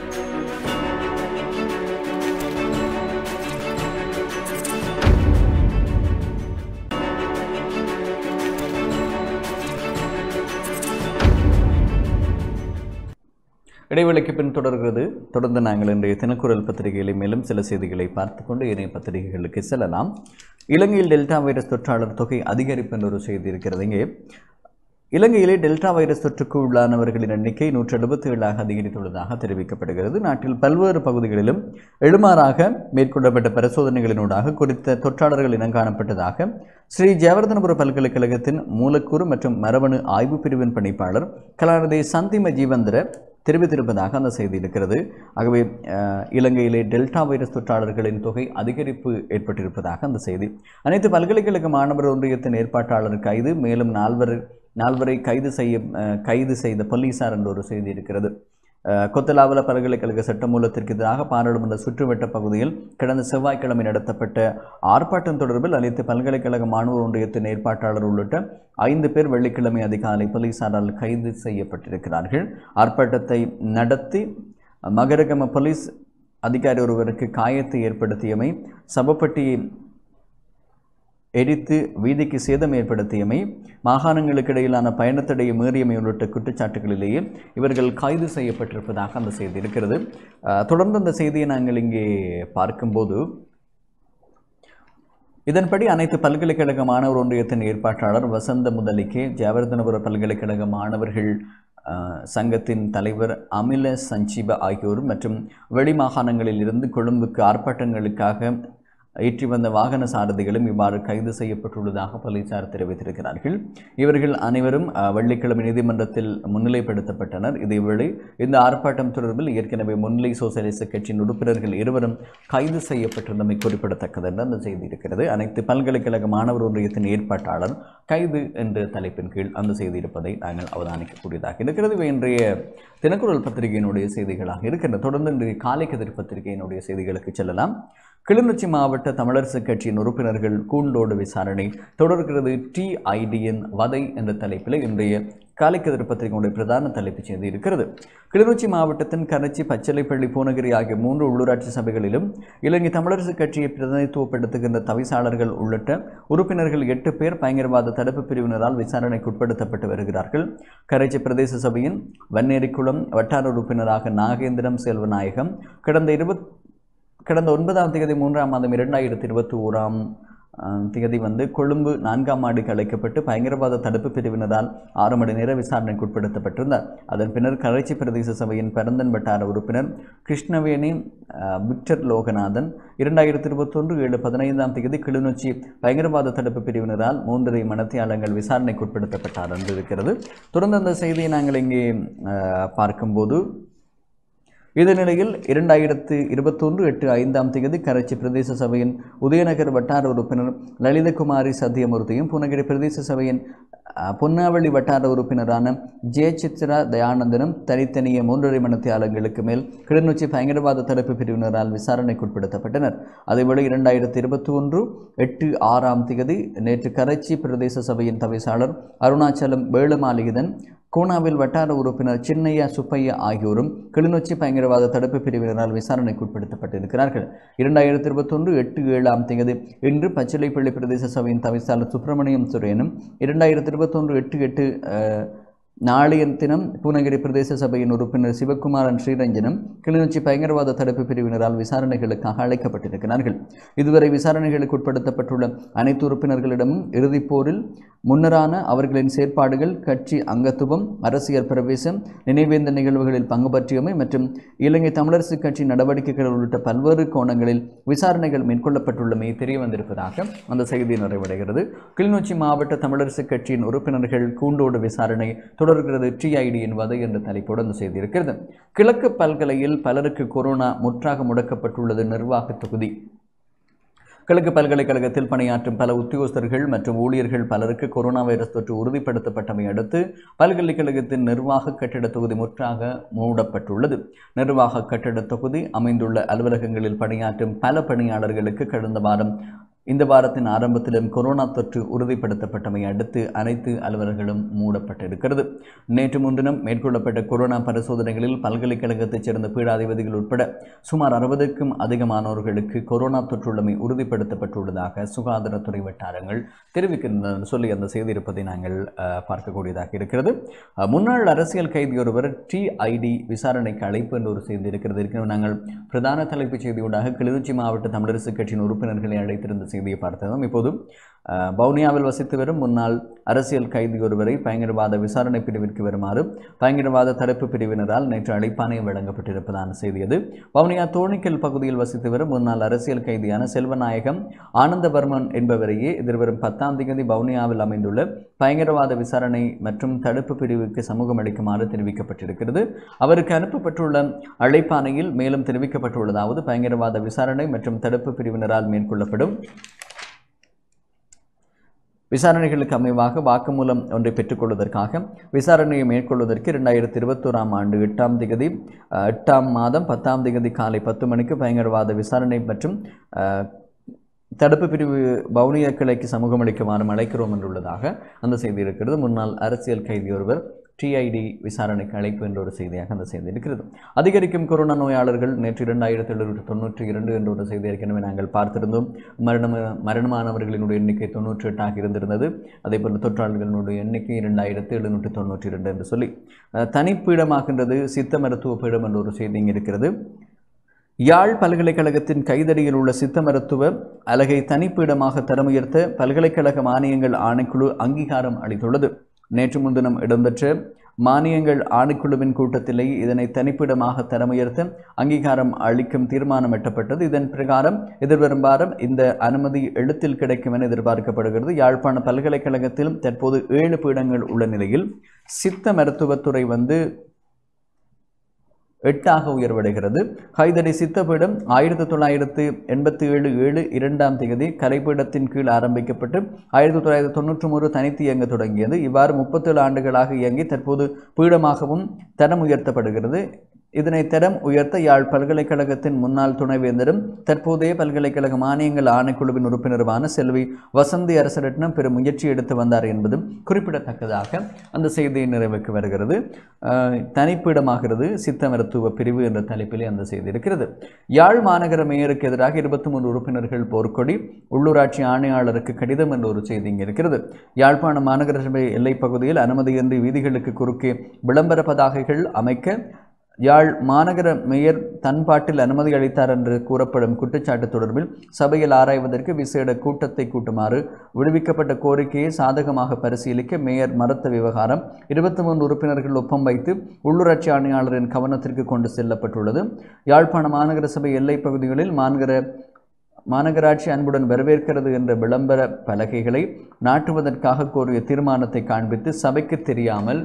இடைவேளைக்கு பின் தொடர்கிறது தொடர்ந்து நாங்கள் இன்றைய தினக்குரல் பத்திரிகையிலே மேலும் சில செய்திகளை பார்த்து கொண்டு இணைய பத்திரிகைகளுக்கு செல்லலாம் இலங்கையில் டெல்டா வைரஸ் தொற்றாளர் தொகை அதிகரிப்பு என்ற ஒரு செய்தி இருக்கிறது இங்கே இலங்கையிலே டெல்டா வைரஸ் தொற்றுக்கு உள்ளானவர்களின் எண்ணிக்கை நூற்றி எழுபத்தி ஏழாக அதிகரித்துள்ளதாக தெரிவிக்கப்படுகிறது நாட்டில் பல்வேறு பகுதிகளிலும் எழுமாறாக மேற்கொள்ளப்பட்ட பரிசோதனைகளினூடாக குறித்த தொற்றாளர்கள் இனம் காணப்பட்டதாக ஸ்ரீ ஜெயவர்தனபுர பல்கலைக்கழகத்தின் மூலக்கூறு மற்றும் மரபணு ஆய்வு பிரிவின் பணிப்பாளர் கலாநிதி சந்திம ஜீவந்திர தெரிவித்திருப்பதாக அந்த செய்தி இருக்கிறது ஆகவே அஹ், இலங்கையிலே டெல்டா வைரஸ் தொற்றாளர்களின் தொகை அதிகரிப்பு ஏற்பட்டிருப்பதாக அந்த செய்தி அனைத்து பல்கலைக்கழக மாணவர் ஒன்றியத்தின் ஏற்பாட்டாளர் கைது மேலும் நால்வர் நால்வரை கைது செய்ய அஹ், கைது செய்த போலீசார் என்ற ஒரு செய்தி இருக்கிறது அஹ், கொத்தலாவல பல்கலைக்கழக சட்டமூலத்திற்கு எதிராக பாராளுமன்ற சுற்றுவட்ட பகுதியில் கடந்த செவ்வாய்க்கிழமை நடத்தப்பட்ட ஆர்ப்பாட்டம் தொடர்பில் அனைத்து பல்கலைக்கழக மாணவர் ஒன்றியத்தின் ஏற்பாட்டாளர் உள்ளிட்ட ஐந்து பேர் வெள்ளிக்கிழமை அதிகாலை போலீசாரால் கைது செய்யப்பட்டிருக்கிறார்கள் ஆர்ப்பாட்டத்தை நடத்தி மகரகம போலீஸ் அதிகாரி ஒருவருக்கு காயத்தை ஏற்படுத்தியமை சபப்பட்டியை எரித்து வீதிக்கு சேதம் ஏற்படுத்தியமை மாகாணங்களுக்கு இடையிலான பயணத்தடையை மீறியமை உள்ளிட்ட குற்றச்சாட்டுகளிலேயே இவர்கள் கைது செய்யப்பட்டிருப்பதாக அந்த செய்தி இருக்கிறது அஹ், தொடர்ந்து அந்த செய்தியை நாங்கள் இங்கே பார்க்கும்போது இதன்படி அனைத்து பல்கலைக்கழக மாணவர் ஒன்றியத்தின் ஏற்பாட்டாளர் வசந்த முதலிக்கே ஜெயவர்தனபுர பல்கலைக்கழக மாணவர்கள் அஹ், சங்கத்தின் தலைவர் அமில சஞ்சீப ஆகியோர் மற்றும் வெளி மாகாணங்களில் இருந்து கொழும்புக்கு ஆர்ப்பாட்டங்களுக்காக ஏற்றி வந்த வாகன சாரதிகளும் இவ்வாறு கைது செய்யப்பட்டுள்ளதாக போலீசார் தெரிவித்திருக்கிறார்கள் இவர்கள் அனைவரும் அஹ், வெள்ளிக்கிழமை நீதிமன்றத்தில் முன்னிலைப்படுத்தப்பட்டனர் இதேவேளை இந்த ஆர்ப்பாட்டம் தொடர்பில் ஏற்கனவே முன்னிலை சோசலிச கட்சியின் உறுப்பினர்கள் இருவரும் கைது செய்யப்பட்டிருந்தமை குறிப்பிடத்தக்கது என்று அந்த செய்தி இருக்கிறது அனைத்து பல்கலைக்கழக மாணவர் ஒன்றியத்தின் ஏற்பாட்டாளர் கைது என்ற தலைப்பின் கீழ் அந்த செய்தி இருப்பதை நாங்கள் அவதானிக்கக்கூடியதாக இருக்கிறது இவை இன்றைய தினக்குரல் பத்திரிகையினுடைய செய்திகளாக இருக்கின்றன தொடர்ந்து இன்றைய காலை கதிர் பத்திரிகையினுடைய செய்திகளுக்கு செல்லலாம் கிளிநொச்சி மாவட்ட தமிழரசு கட்சியின் உறுப்பினர்கள் கூண்டோடு விசாரணை தொடர்கிறது டிஐடியின் வதை என்ற தலைப்பில் இன்றைய காலைக்கதிர் பத்திரிகையுடைய பிரதான தலைப்புச் செய்தி இருக்கிறது கிளிநொச்சி மாவட்டத்தின் கரைச்சி பச்சளைப்பள்ளி பூனகிரி ஆகிய மூன்று உள்ளூராட்சி சபைகளிலும் இலங்கை தமிழரசு கட்சியை பிரதிநிதித்துவப்படுத்துகின்ற தவிசாளர்கள் உள்ளிட்ட உறுப்பினர்கள் எட்டு பேர் பயங்கரவாத தடுப்பு பிரிவினரால் விசாரணைக்கு உட்படுத்தப்பட்டு வருகிறார்கள் கரைச்சி பிரதேச சபையின் வன்னேரிக்குளம் வட்டார உறுப்பினராக நாகேந்திரம் செல்வநாயகம் கடந்த இருபத் கடந்த ஒன்பதாம் தேதி மூன்றாம் மாதம் இரண்டாயிரத்தி இருபத்தி ஓராம் ஆம், தேதி வந்து கொழும்பு நான்காம் ஆண்டுக்கு அழைக்கப்பட்டு பயங்கரவாத தடுப்பு பிரிவினரால் ஆறு மணி நேர விசாரணைக்கு உட்படுத்தப்பட்டிருந்தார் அதன் பின்னர் கரைச்சி பிரதேச சபையின் பரந்தன் வட்டார உறுப்பினர் கிருஷ்ணவேணி ஆ, விக்டர் லோகநாதன் இரண்டாயிரத்தி இருபத்தொன்று ஏழு பதினைந்தாம் தேதி கிளிநொச்சி பயங்கரவாத தடுப்பு பிரிவினரால் மூன்றரை மனத்தியாளங்கள் விசாரணைக்கு உட்படுத்தப்பட்டார் என்று இருக்கிறது தொடர்ந்து அந்த செய்தியை நாங்கள் இங்கே ஆ, பார்க்கும்போது இந்த நிலையில் இரண்டாயிரத்து இருபத்தொன்று எட்டு ஐந்தாம் தேதி கரைச்சி பிரதேச சபையின் உதயநகர் வட்டார உறுப்பினர் லலிதகுமாரி சத்தியமூர்த்தியும் பூனகிரி பிரதேச சபையின் அஹ், பொன்னாவளி வட்டார உறுப்பினரான ஜெயசித்ரா தயானந்தனும் தனித்தனியே மூன்றரை மணத்தியாளங்களுக்கு மேல் கிளிநொச்சி பயங்கரவாத தடுப்பு பிரிவினரால் விசாரணைக்கு உட்படுத்தப்பட்டனர் அதேவேளை இரண்டாயிரத்தி இருபத்தி ஒன்று எட்டு ஆறாம் தேதி நேற்று கரைச்சி பிரதேச சபையின் தவிசாளர் அருணாச்சலம் வேலுமாலிகதன் கோனாவில் வட்டார உறுப்பினர் சின்னையா சுப்பையா ஆகியோரும் கிளிநொச்சி பயங்கரவாத தடுப்பு பிரிவினரால் விசாரணைக்கு உட்படுத்தப்பட்டிருக்கிறார்கள் இரண்டாயிரத்தி இருபத்தொன்று எட்டு ஏழாம் தேதி இன்று பச்சிலைப்பள்ளி பிரதேச சபையின் தவிசாளர் சுப்பிரமணியம் சுரேனும் இரண்டாயிரத்தி இருபத்தொன்று எட்டு எட்டு அஹ், நாளைய தினம் பூனகிரி பிரதேச சபையின் உறுப்பினர் சிவகுமாரன் ஸ்ரீரஞ்சனும் கிளிநொச்சி பயங்கரவாத தடுப்பு பிரிவினரால் விசாரணைகளுக்காக அழைக்கப்பட்டிருக்கிறார்கள் இதுவரை விசாரணைகளுக்கு உட்படுத்தப்பட்டுள்ள அனைத்து உறுப்பினர்களிடமும் இறுதிப் போரில் முன்னரான அவர்களின் செயற்பாடுகள் கட்சி அங்கத்துவம் அரசியல் பிரவேசம் நினைவேந்த நிகழ்வுகளில் பங்கு பற்றியமை மற்றும் இலங்கை தமிழரசு கட்சி நடவடிக்கைகள் உள்ளிட்ட பல்வேறு கோணங்களில் விசாரணைகள் மேற்கொள்ளப்பட்டுள்ளமை தெரிய வந்திருப்பதாக அந்த செய்தி நிறைவடைகிறது கிளிநொச்சி மாவட்ட தமிழரசு கட்சியின் உறுப்பினர்கள் கூண்டோடு விசாரணை தொடர்கிறது டிஐடி என்பது என்ற தலைப்போடு அந்த செய்தி இருக்கிறது கிழக்கு பல்கலையில் பலருக்கு கொரோனா முற்றாக முடக்கப்பட்டுள்ளது நிர்வாக தொகுதி கிழக்கு பல்கலைக்கழகத்தில் பணியாற்றும் பல உத்தியோகஸ்தர்கள் மற்றும் ஊழியர்கள் பலருக்கு கொரோனா வைரஸ் தொற்று உறுதிப்படுத்தப்பட்டமை அடுத்து பல்கலைக்கழகத்தின் நிர்வாக கட்டிட தொகுதி முற்றாக மூடப்பட்டுள்ளது நிர்வாக கட்டிட தொகுதி அமைந்துள்ள அலுவலகங்களில் பணியாற்றும் பல பணியாளர்களுக்கு கடந்த வாரம் இந்த வாரத்தின் ஆரம்பத்திலும் கொரோனா தொற்று உறுதிப்படுத்தப்பட்டமை அடுத்து அனைத்து அலுவலர்களும் மூடப்பட்டிருக்கிறது நேற்று முன்தினம் மேற்கொள்ளப்பட்ட கொரோனா பரிசோதனைகளில் பல்கலைக்கழகத்தைச் சேர்ந்த பீடாதிபதிகள் உட்பட சுமார் அறுபதுக்கும் அதிகமானோர்களுக்கு கொரோனா தொற்றுள்ளமை உறுதிப்படுத்தப்பட்டுள்ளதாக சுகாதாரத்துறை வட்டாரங்கள் தெரிவிக்கின்றன சொல்லி அந்த செய்தி இருப்பதை நாங்கள் அஹ், பார்க்கக்கூடியதாக இருக்கிறது அஹ், முன்னாள் அரசியல் கைதி ஒருவர் டிஐடி விசாரணைக்கு அழைப்பு என்ற ஒரு செய்தி இருக்கிறது இருக்கிறது நாங்கள் பிரதான தலைப்புச் செய்தியூடாக கிளிநொச்சி மாவட்ட தமிழரசு கட்சியின் உறுப்பினர்களை அழைத்திருந்த செய்தியை பார்த்ததும் இப்போது அஹ், வவுனியாவில் வசித்து வரும் முன்னாள் அரசியல் கைதி ஒருவரை பயங்கரவாத விசாரணை பிரிவிற்கு வருமாறு பயங்கரவாத தடுப்பு பிரிவினரால் நேற்று அழைப்பாணையம் வழங்கப்பட்டிருப்பதான செய்தி அது வவுனியா தோணிக்கல் பகுதியில் வசித்து வரும் முன்னாள் அரசியல் கைதியான செல்வநாயகம் ஆனந்தவர்மன் என்பவரையே எதிர்வரும் பத்தாம் தேதி வவுனியாவில் அமைந்துள்ள பயங்கரவாத விசாரணை மற்றும் தடுப்பு பிரிவுக்கு சமூகம் அளிக்குமாறு தெரிவிக்கப்பட்டிருக்கிறது அவருக்கு அனுப்பப்பட்டுள்ள அழைப்பாணையில் மேலும் தெரிவிக்கப்பட்டுள்ளதாவது பயங்கரவாத விசாரணை மற்றும் தடுப்பு பிரிவினரால் மேற்கொள்ளப்படும் விசாரணைகளுக்கு அமைவாக வாக்குமூலம் ஒன்றை பெற்றுக்கொள்வதற்காக விசாரணையை மேற்கொள்வதற்கு இரண்டாயிரத்தி இருபத்தோராம் ஆண்டு எட்டாம் திகதி அஹ், எட்டாம் மாதம் பத்தாம் திகதி காலை பத்து மணிக்கு பயங்கரவாத விசாரணை மற்றும் அஹ், தடுப்பு பிரிவு வவுனியா கிளைக்கு சமூகம் அளிக்குமாறு அழைக்கிறோம் என்றுள்ளதாக அந்த செய்தி இருக்கிறது முன்னாள் அரசியல் கைதி ஒருவர் டிஐடி விசாரணைக்கு அழைப்பு என்ற ஒரு செய்தியாக அந்த செய்தி இருக்கிறது அதிகரிக்கும் கொரோனா நோயாளர்கள் நேற்று இரண்டாயிரத்தி எழுநூற்றி தொண்ணூற்றி இரண்டு என்ற ஒரு செய்தி ஏற்கனவே நாங்கள் பார்த்திருந்தோம் மரணம் மரணமானவர்களினுடைய எண்ணிக்கை தொண்ணூற்றி எட்டாக இருந்திருந்தது அதே போல் தொற்றாளர்களுடைய எண்ணிக்கை இரண்டாயிரத்தி எழுநூற்றி தொண்ணூற்றி இரண்டு என்று சொல்லி அஹ், தனிப்பீடமாகின்றது சித்த மருத்துவ பீடம் என்ற ஒரு செய்தி இங்கே இருக்கிறது யாழ் பல்கலைக்கழகத்தின் கைதடியில் உள்ள சித்த மருத்துவ அலகை தனிப்பீடமாக தரமுயர்த்த பல்கலைக்கழக மானியங்கள் ஆணைக்குழு அங்கீகாரம் அளித்துள்ளது நேற்று முன்தினம் இடம்பெற்ற மானியங்கள் ஆணைக்குழுவின் கூட்டத்திலே இதனை தனிப்பிடமாக தரமுயர்த்த அங்கீகாரம் அளிக்கும் தீர்மானம் எட்டப்பட்டது இதன் பிரகாரம் எதிர்வரும் வாரம் இந்த அனுமதி எழுத்தில் கிடைக்கும் என எதிர்பார்க்கப்படுகிறது யாழ்ப்பாண பல்கலைக்கழகத்தில் தற்போது ஏழு பீடங்கள் உள்ள நிலையில் சித்த மருத்துவத்துறை வந்து எட்டாக உயர்வடைகிறது ஹைதடி சித்தபீடம் ஆயிரத்தி தொள்ளாயிரத்து எண்பத்தி ஏழு ஏழு இரண்டாம் தேதி கலைப்பீடத்தின் கீழ் ஆரம்பிக்கப்பட்டு ஆயிரத்தி தொள்ளாயிரத்தி தொண்ணூற்றி மூன்று தனித்து இயங்க தொடங்கியது இவ்வாறு முப்பத்தேழு ஆண்டுகளாக இயங்கி தற்போது பீடமாகவும் தரம் உயர்த்தப்படுகிறது இதனை தரம் உயர்த்த யாழ் பல்கலைக்கழகத்தின் முன்னாள் துணைவேந்தரும் தற்போதைய பல்கலைக்கழக மானியங்கள் ஆணைக்குழுவின் உறுப்பினருமான செல்வி வசந்தி அரசரட்னம் பெரும் முயற்சி எடுத்து வந்தார் என்பதும் குறிப்பிடத்தக்கதாக அந்த செய்தி நிறைவுக்கு வருகிறது அஹ், தனிப்பிடமாகிறது சித்த மருத்துவ பிரிவு என்ற தலைப்பிலே அந்த செய்தி இருக்கிறது யாழ் மாநகர மேயருக்கு எதிராக இருபத்தி மூன்று உறுப்பினர்கள் போர்க்கொடி உள்ளூராட்சி ஆணையாளருக்கு கடிதம் என்ற ஒரு செய்தி இங்கே இருக்கிறது யாழ்ப்பாணம் மாநகர சபை எல்லைப் பகுதியில் அனுமதியின்றி வீதிகளுக்கு குறுக்கே விளம்பர பதாகைகள் அமைக்க யாழ் மாநகர மேயர் தன்பாட்டில் அனுமதி அளித்தார் என்று கூறப்படும் குற்றச்சாட்டு தொடர்பில் சபையில் ஆராய்வதற்கு விசேட கூட்டத்தை கூட்டுமாறு விடுவிக்கப்பட்ட கோரிக்கையை சாதகமாக பரிசீலிக்க மேயர் மறுத்த விவகாரம் இருபத்தி மூன்று உறுப்பினர்கள் ஒப்பம் வைத்து உள்ளூராட்சி ஆணையாளரின் கவனத்திற்கு கொண்டு செல்லப்பட்டுள்ளது யாழ்ப்பாண மாநகர சபை எல்லைப் பகுதிகளில் மாநகர மாநகராட்சி அன்புடன் வரவேற்கிறது என்ற விளம்பர பலகைகளை நாட்டுவதற்காக கோரிய தீர்மானத்தை காண்பித்து சபைக்கு தெரியாமல்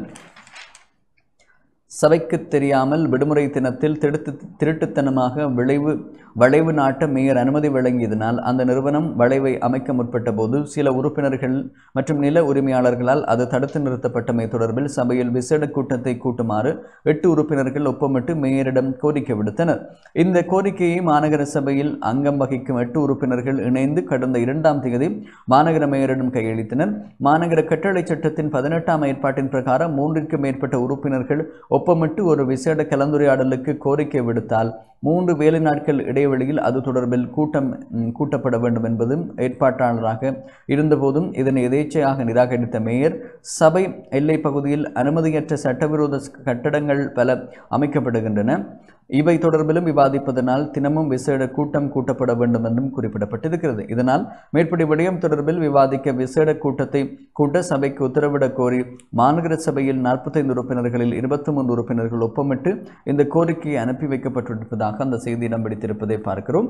சபைக்கு தெரியாமல் விடுமுறை தினத்தில் திருட்டு திருட்டுத்தனமாக விளைவு வளைவு நாட்ட மேயர் அனுமதி வழங்கியதனால் அந்த நிறுவனம் வளைவை அமைக்க முற்பட்ட போது சில உறுப்பினர்கள் மற்றும் நில உரிமையாளர்களால் அது தடுத்து நிறுத்தப்பட்டமை தொடர்பில் சபையில் விசேட கூட்டத்தை கூட்டுமாறு எட்டு உறுப்பினர்கள் ஒப்பமிட்டு மேயரிடம் கோரிக்கை விடுத்தனர் இந்த கோரிக்கையை மாநகர சபையில் அங்கம் வகிக்கும் எட்டு உறுப்பினர்கள் இணைந்து கடந்த இரண்டாம் தேதி மாநகர மேயரிடம் கையளித்தனர் மாநகர கட்டளை சட்டத்தின் பதினெட்டாம் ஏற்பாட்டின் பிரகாரம் மூன்றிற்கு மேற்பட்ட உறுப்பினர்கள் ஒப்பமிட்டு ஒரு விசேட கலந்துரையாடலுக்கு கோரிக்கை விடுத்தால் மூன்று வேலை நாட்கள் இடைவெளியில் அது தொடர்பில் கூட்டம் ம், கூட்டப்பட வேண்டும் என்பதும் ஏற்பாட்டாளராக இருந்தபோதும் இதனை எதேச்சையாக நிராகரித்த மேயர் சபை எல்லை பகுதியில் அனுமதியற்ற சட்டவிரோத கட்டடங்கள் பல அமைக்கப்படுகின்றன இவை தொடர்பிலும் விவாதிப்பதனால் தினமும் விசேட கூட்டம் கூட்டப்பட வேண்டும் என்றும் குறிப்பிடப்பட்டிருக்கிறது இதனால் மேற்படி விடயம் தொடர்பில் விவாதிக்க விசேட கூட்டத்தை கூட்ட சபைக்கு உத்தரவிடக் கோரி மாநகர சபையில் நாற்பத்தைந்து உறுப்பினர்களில் இருபத்தி மூன்று உறுப்பினர்கள் ஒப்பமிட்டு இந்த கோரிக்கையை அனுப்பி வைக்கப்பட்டிருப்பதாக அந்த செய்தி இடம் பிடித்திருப்பதை பார்க்கிறோம்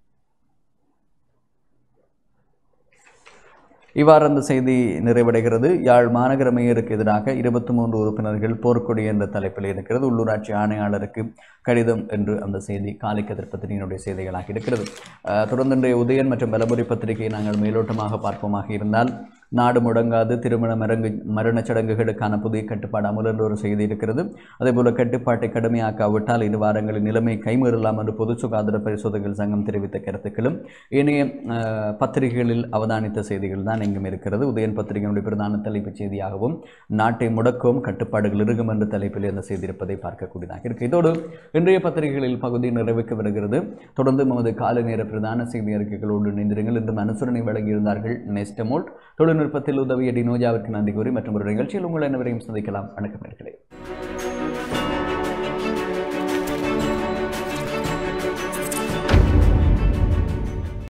இவ்வாறு அந்த செய்தி நிறைவடைகிறது யாழ் மாநகர மேயருக்கு எதிராக இருபத்தி மூன்று உறுப்பினர்கள் போர்க்கொடி என்ற தலைப்பில் இருக்கிறது உள்ளூராட்சி ஆணையாளருக்கு கடிதம் என்று அந்த செய்தி காலிக்கதிர் பத்திரிகையினுடைய செய்திகளாக இருக்கிறது அஹ், தொடர்ந்து இன்றைய உதயன் மற்றும் பலமுறை பத்திரிகையை நாங்கள் மேலோட்டமாக பார்ப்போமாக இருந்தால் நாடு முடங்காது திருமண மரங்கு மரணச் சடங்குகளுக்கான புதிய கட்டுப்பாடு அமல் என்ற ஒரு செய்தி இருக்கிறது அதேபோல கட்டுப்பாட்டை கடுமையாக்காவிட்டால் இரு வாரங்களில் நிலைமை கைமீறலாம் என்று பொது சுகாதார பரிசோதகர்கள் சங்கம் தெரிவித்த கருத்துக்களும் ஏனைய அஹ், பத்திரிகைகளில் அவதானித்த செய்திகள் தான் எங்கும் இருக்கிறது உதயன் பத்திரிகையினுடைய பிரதான தலைப்புச் செய்தியாகவும் நாட்டை முடக்கவும் கட்டுப்பாடுகள் இருக்கும் என்ற தலைப்பில் அந்த செய்தி இருப்பதை பார்க்கக்கூடியதாக இருக்கு இதோடு இன்றைய பத்திரிகைகளில் பகுதி நிறைவுக்கு வருகிறது தொடர்ந்து நமது காலை நேர பிரதான செய்தி அறிக்கைகளோடு இணைந்திருங்கள் இன்றும் அனுசரணை வழங்கியிருந்தார்கள் நெஸ்டமோல்ட் தொழில்நுட்பத்தில் உதவிய டினோஜாவிற்கு நன்றி கூறி மற்றும் ஒரு நிகழ்ச்சியில் உங்கள் அனைவரையும் சந்திக்கலாம் வணக்கம் நேர்களே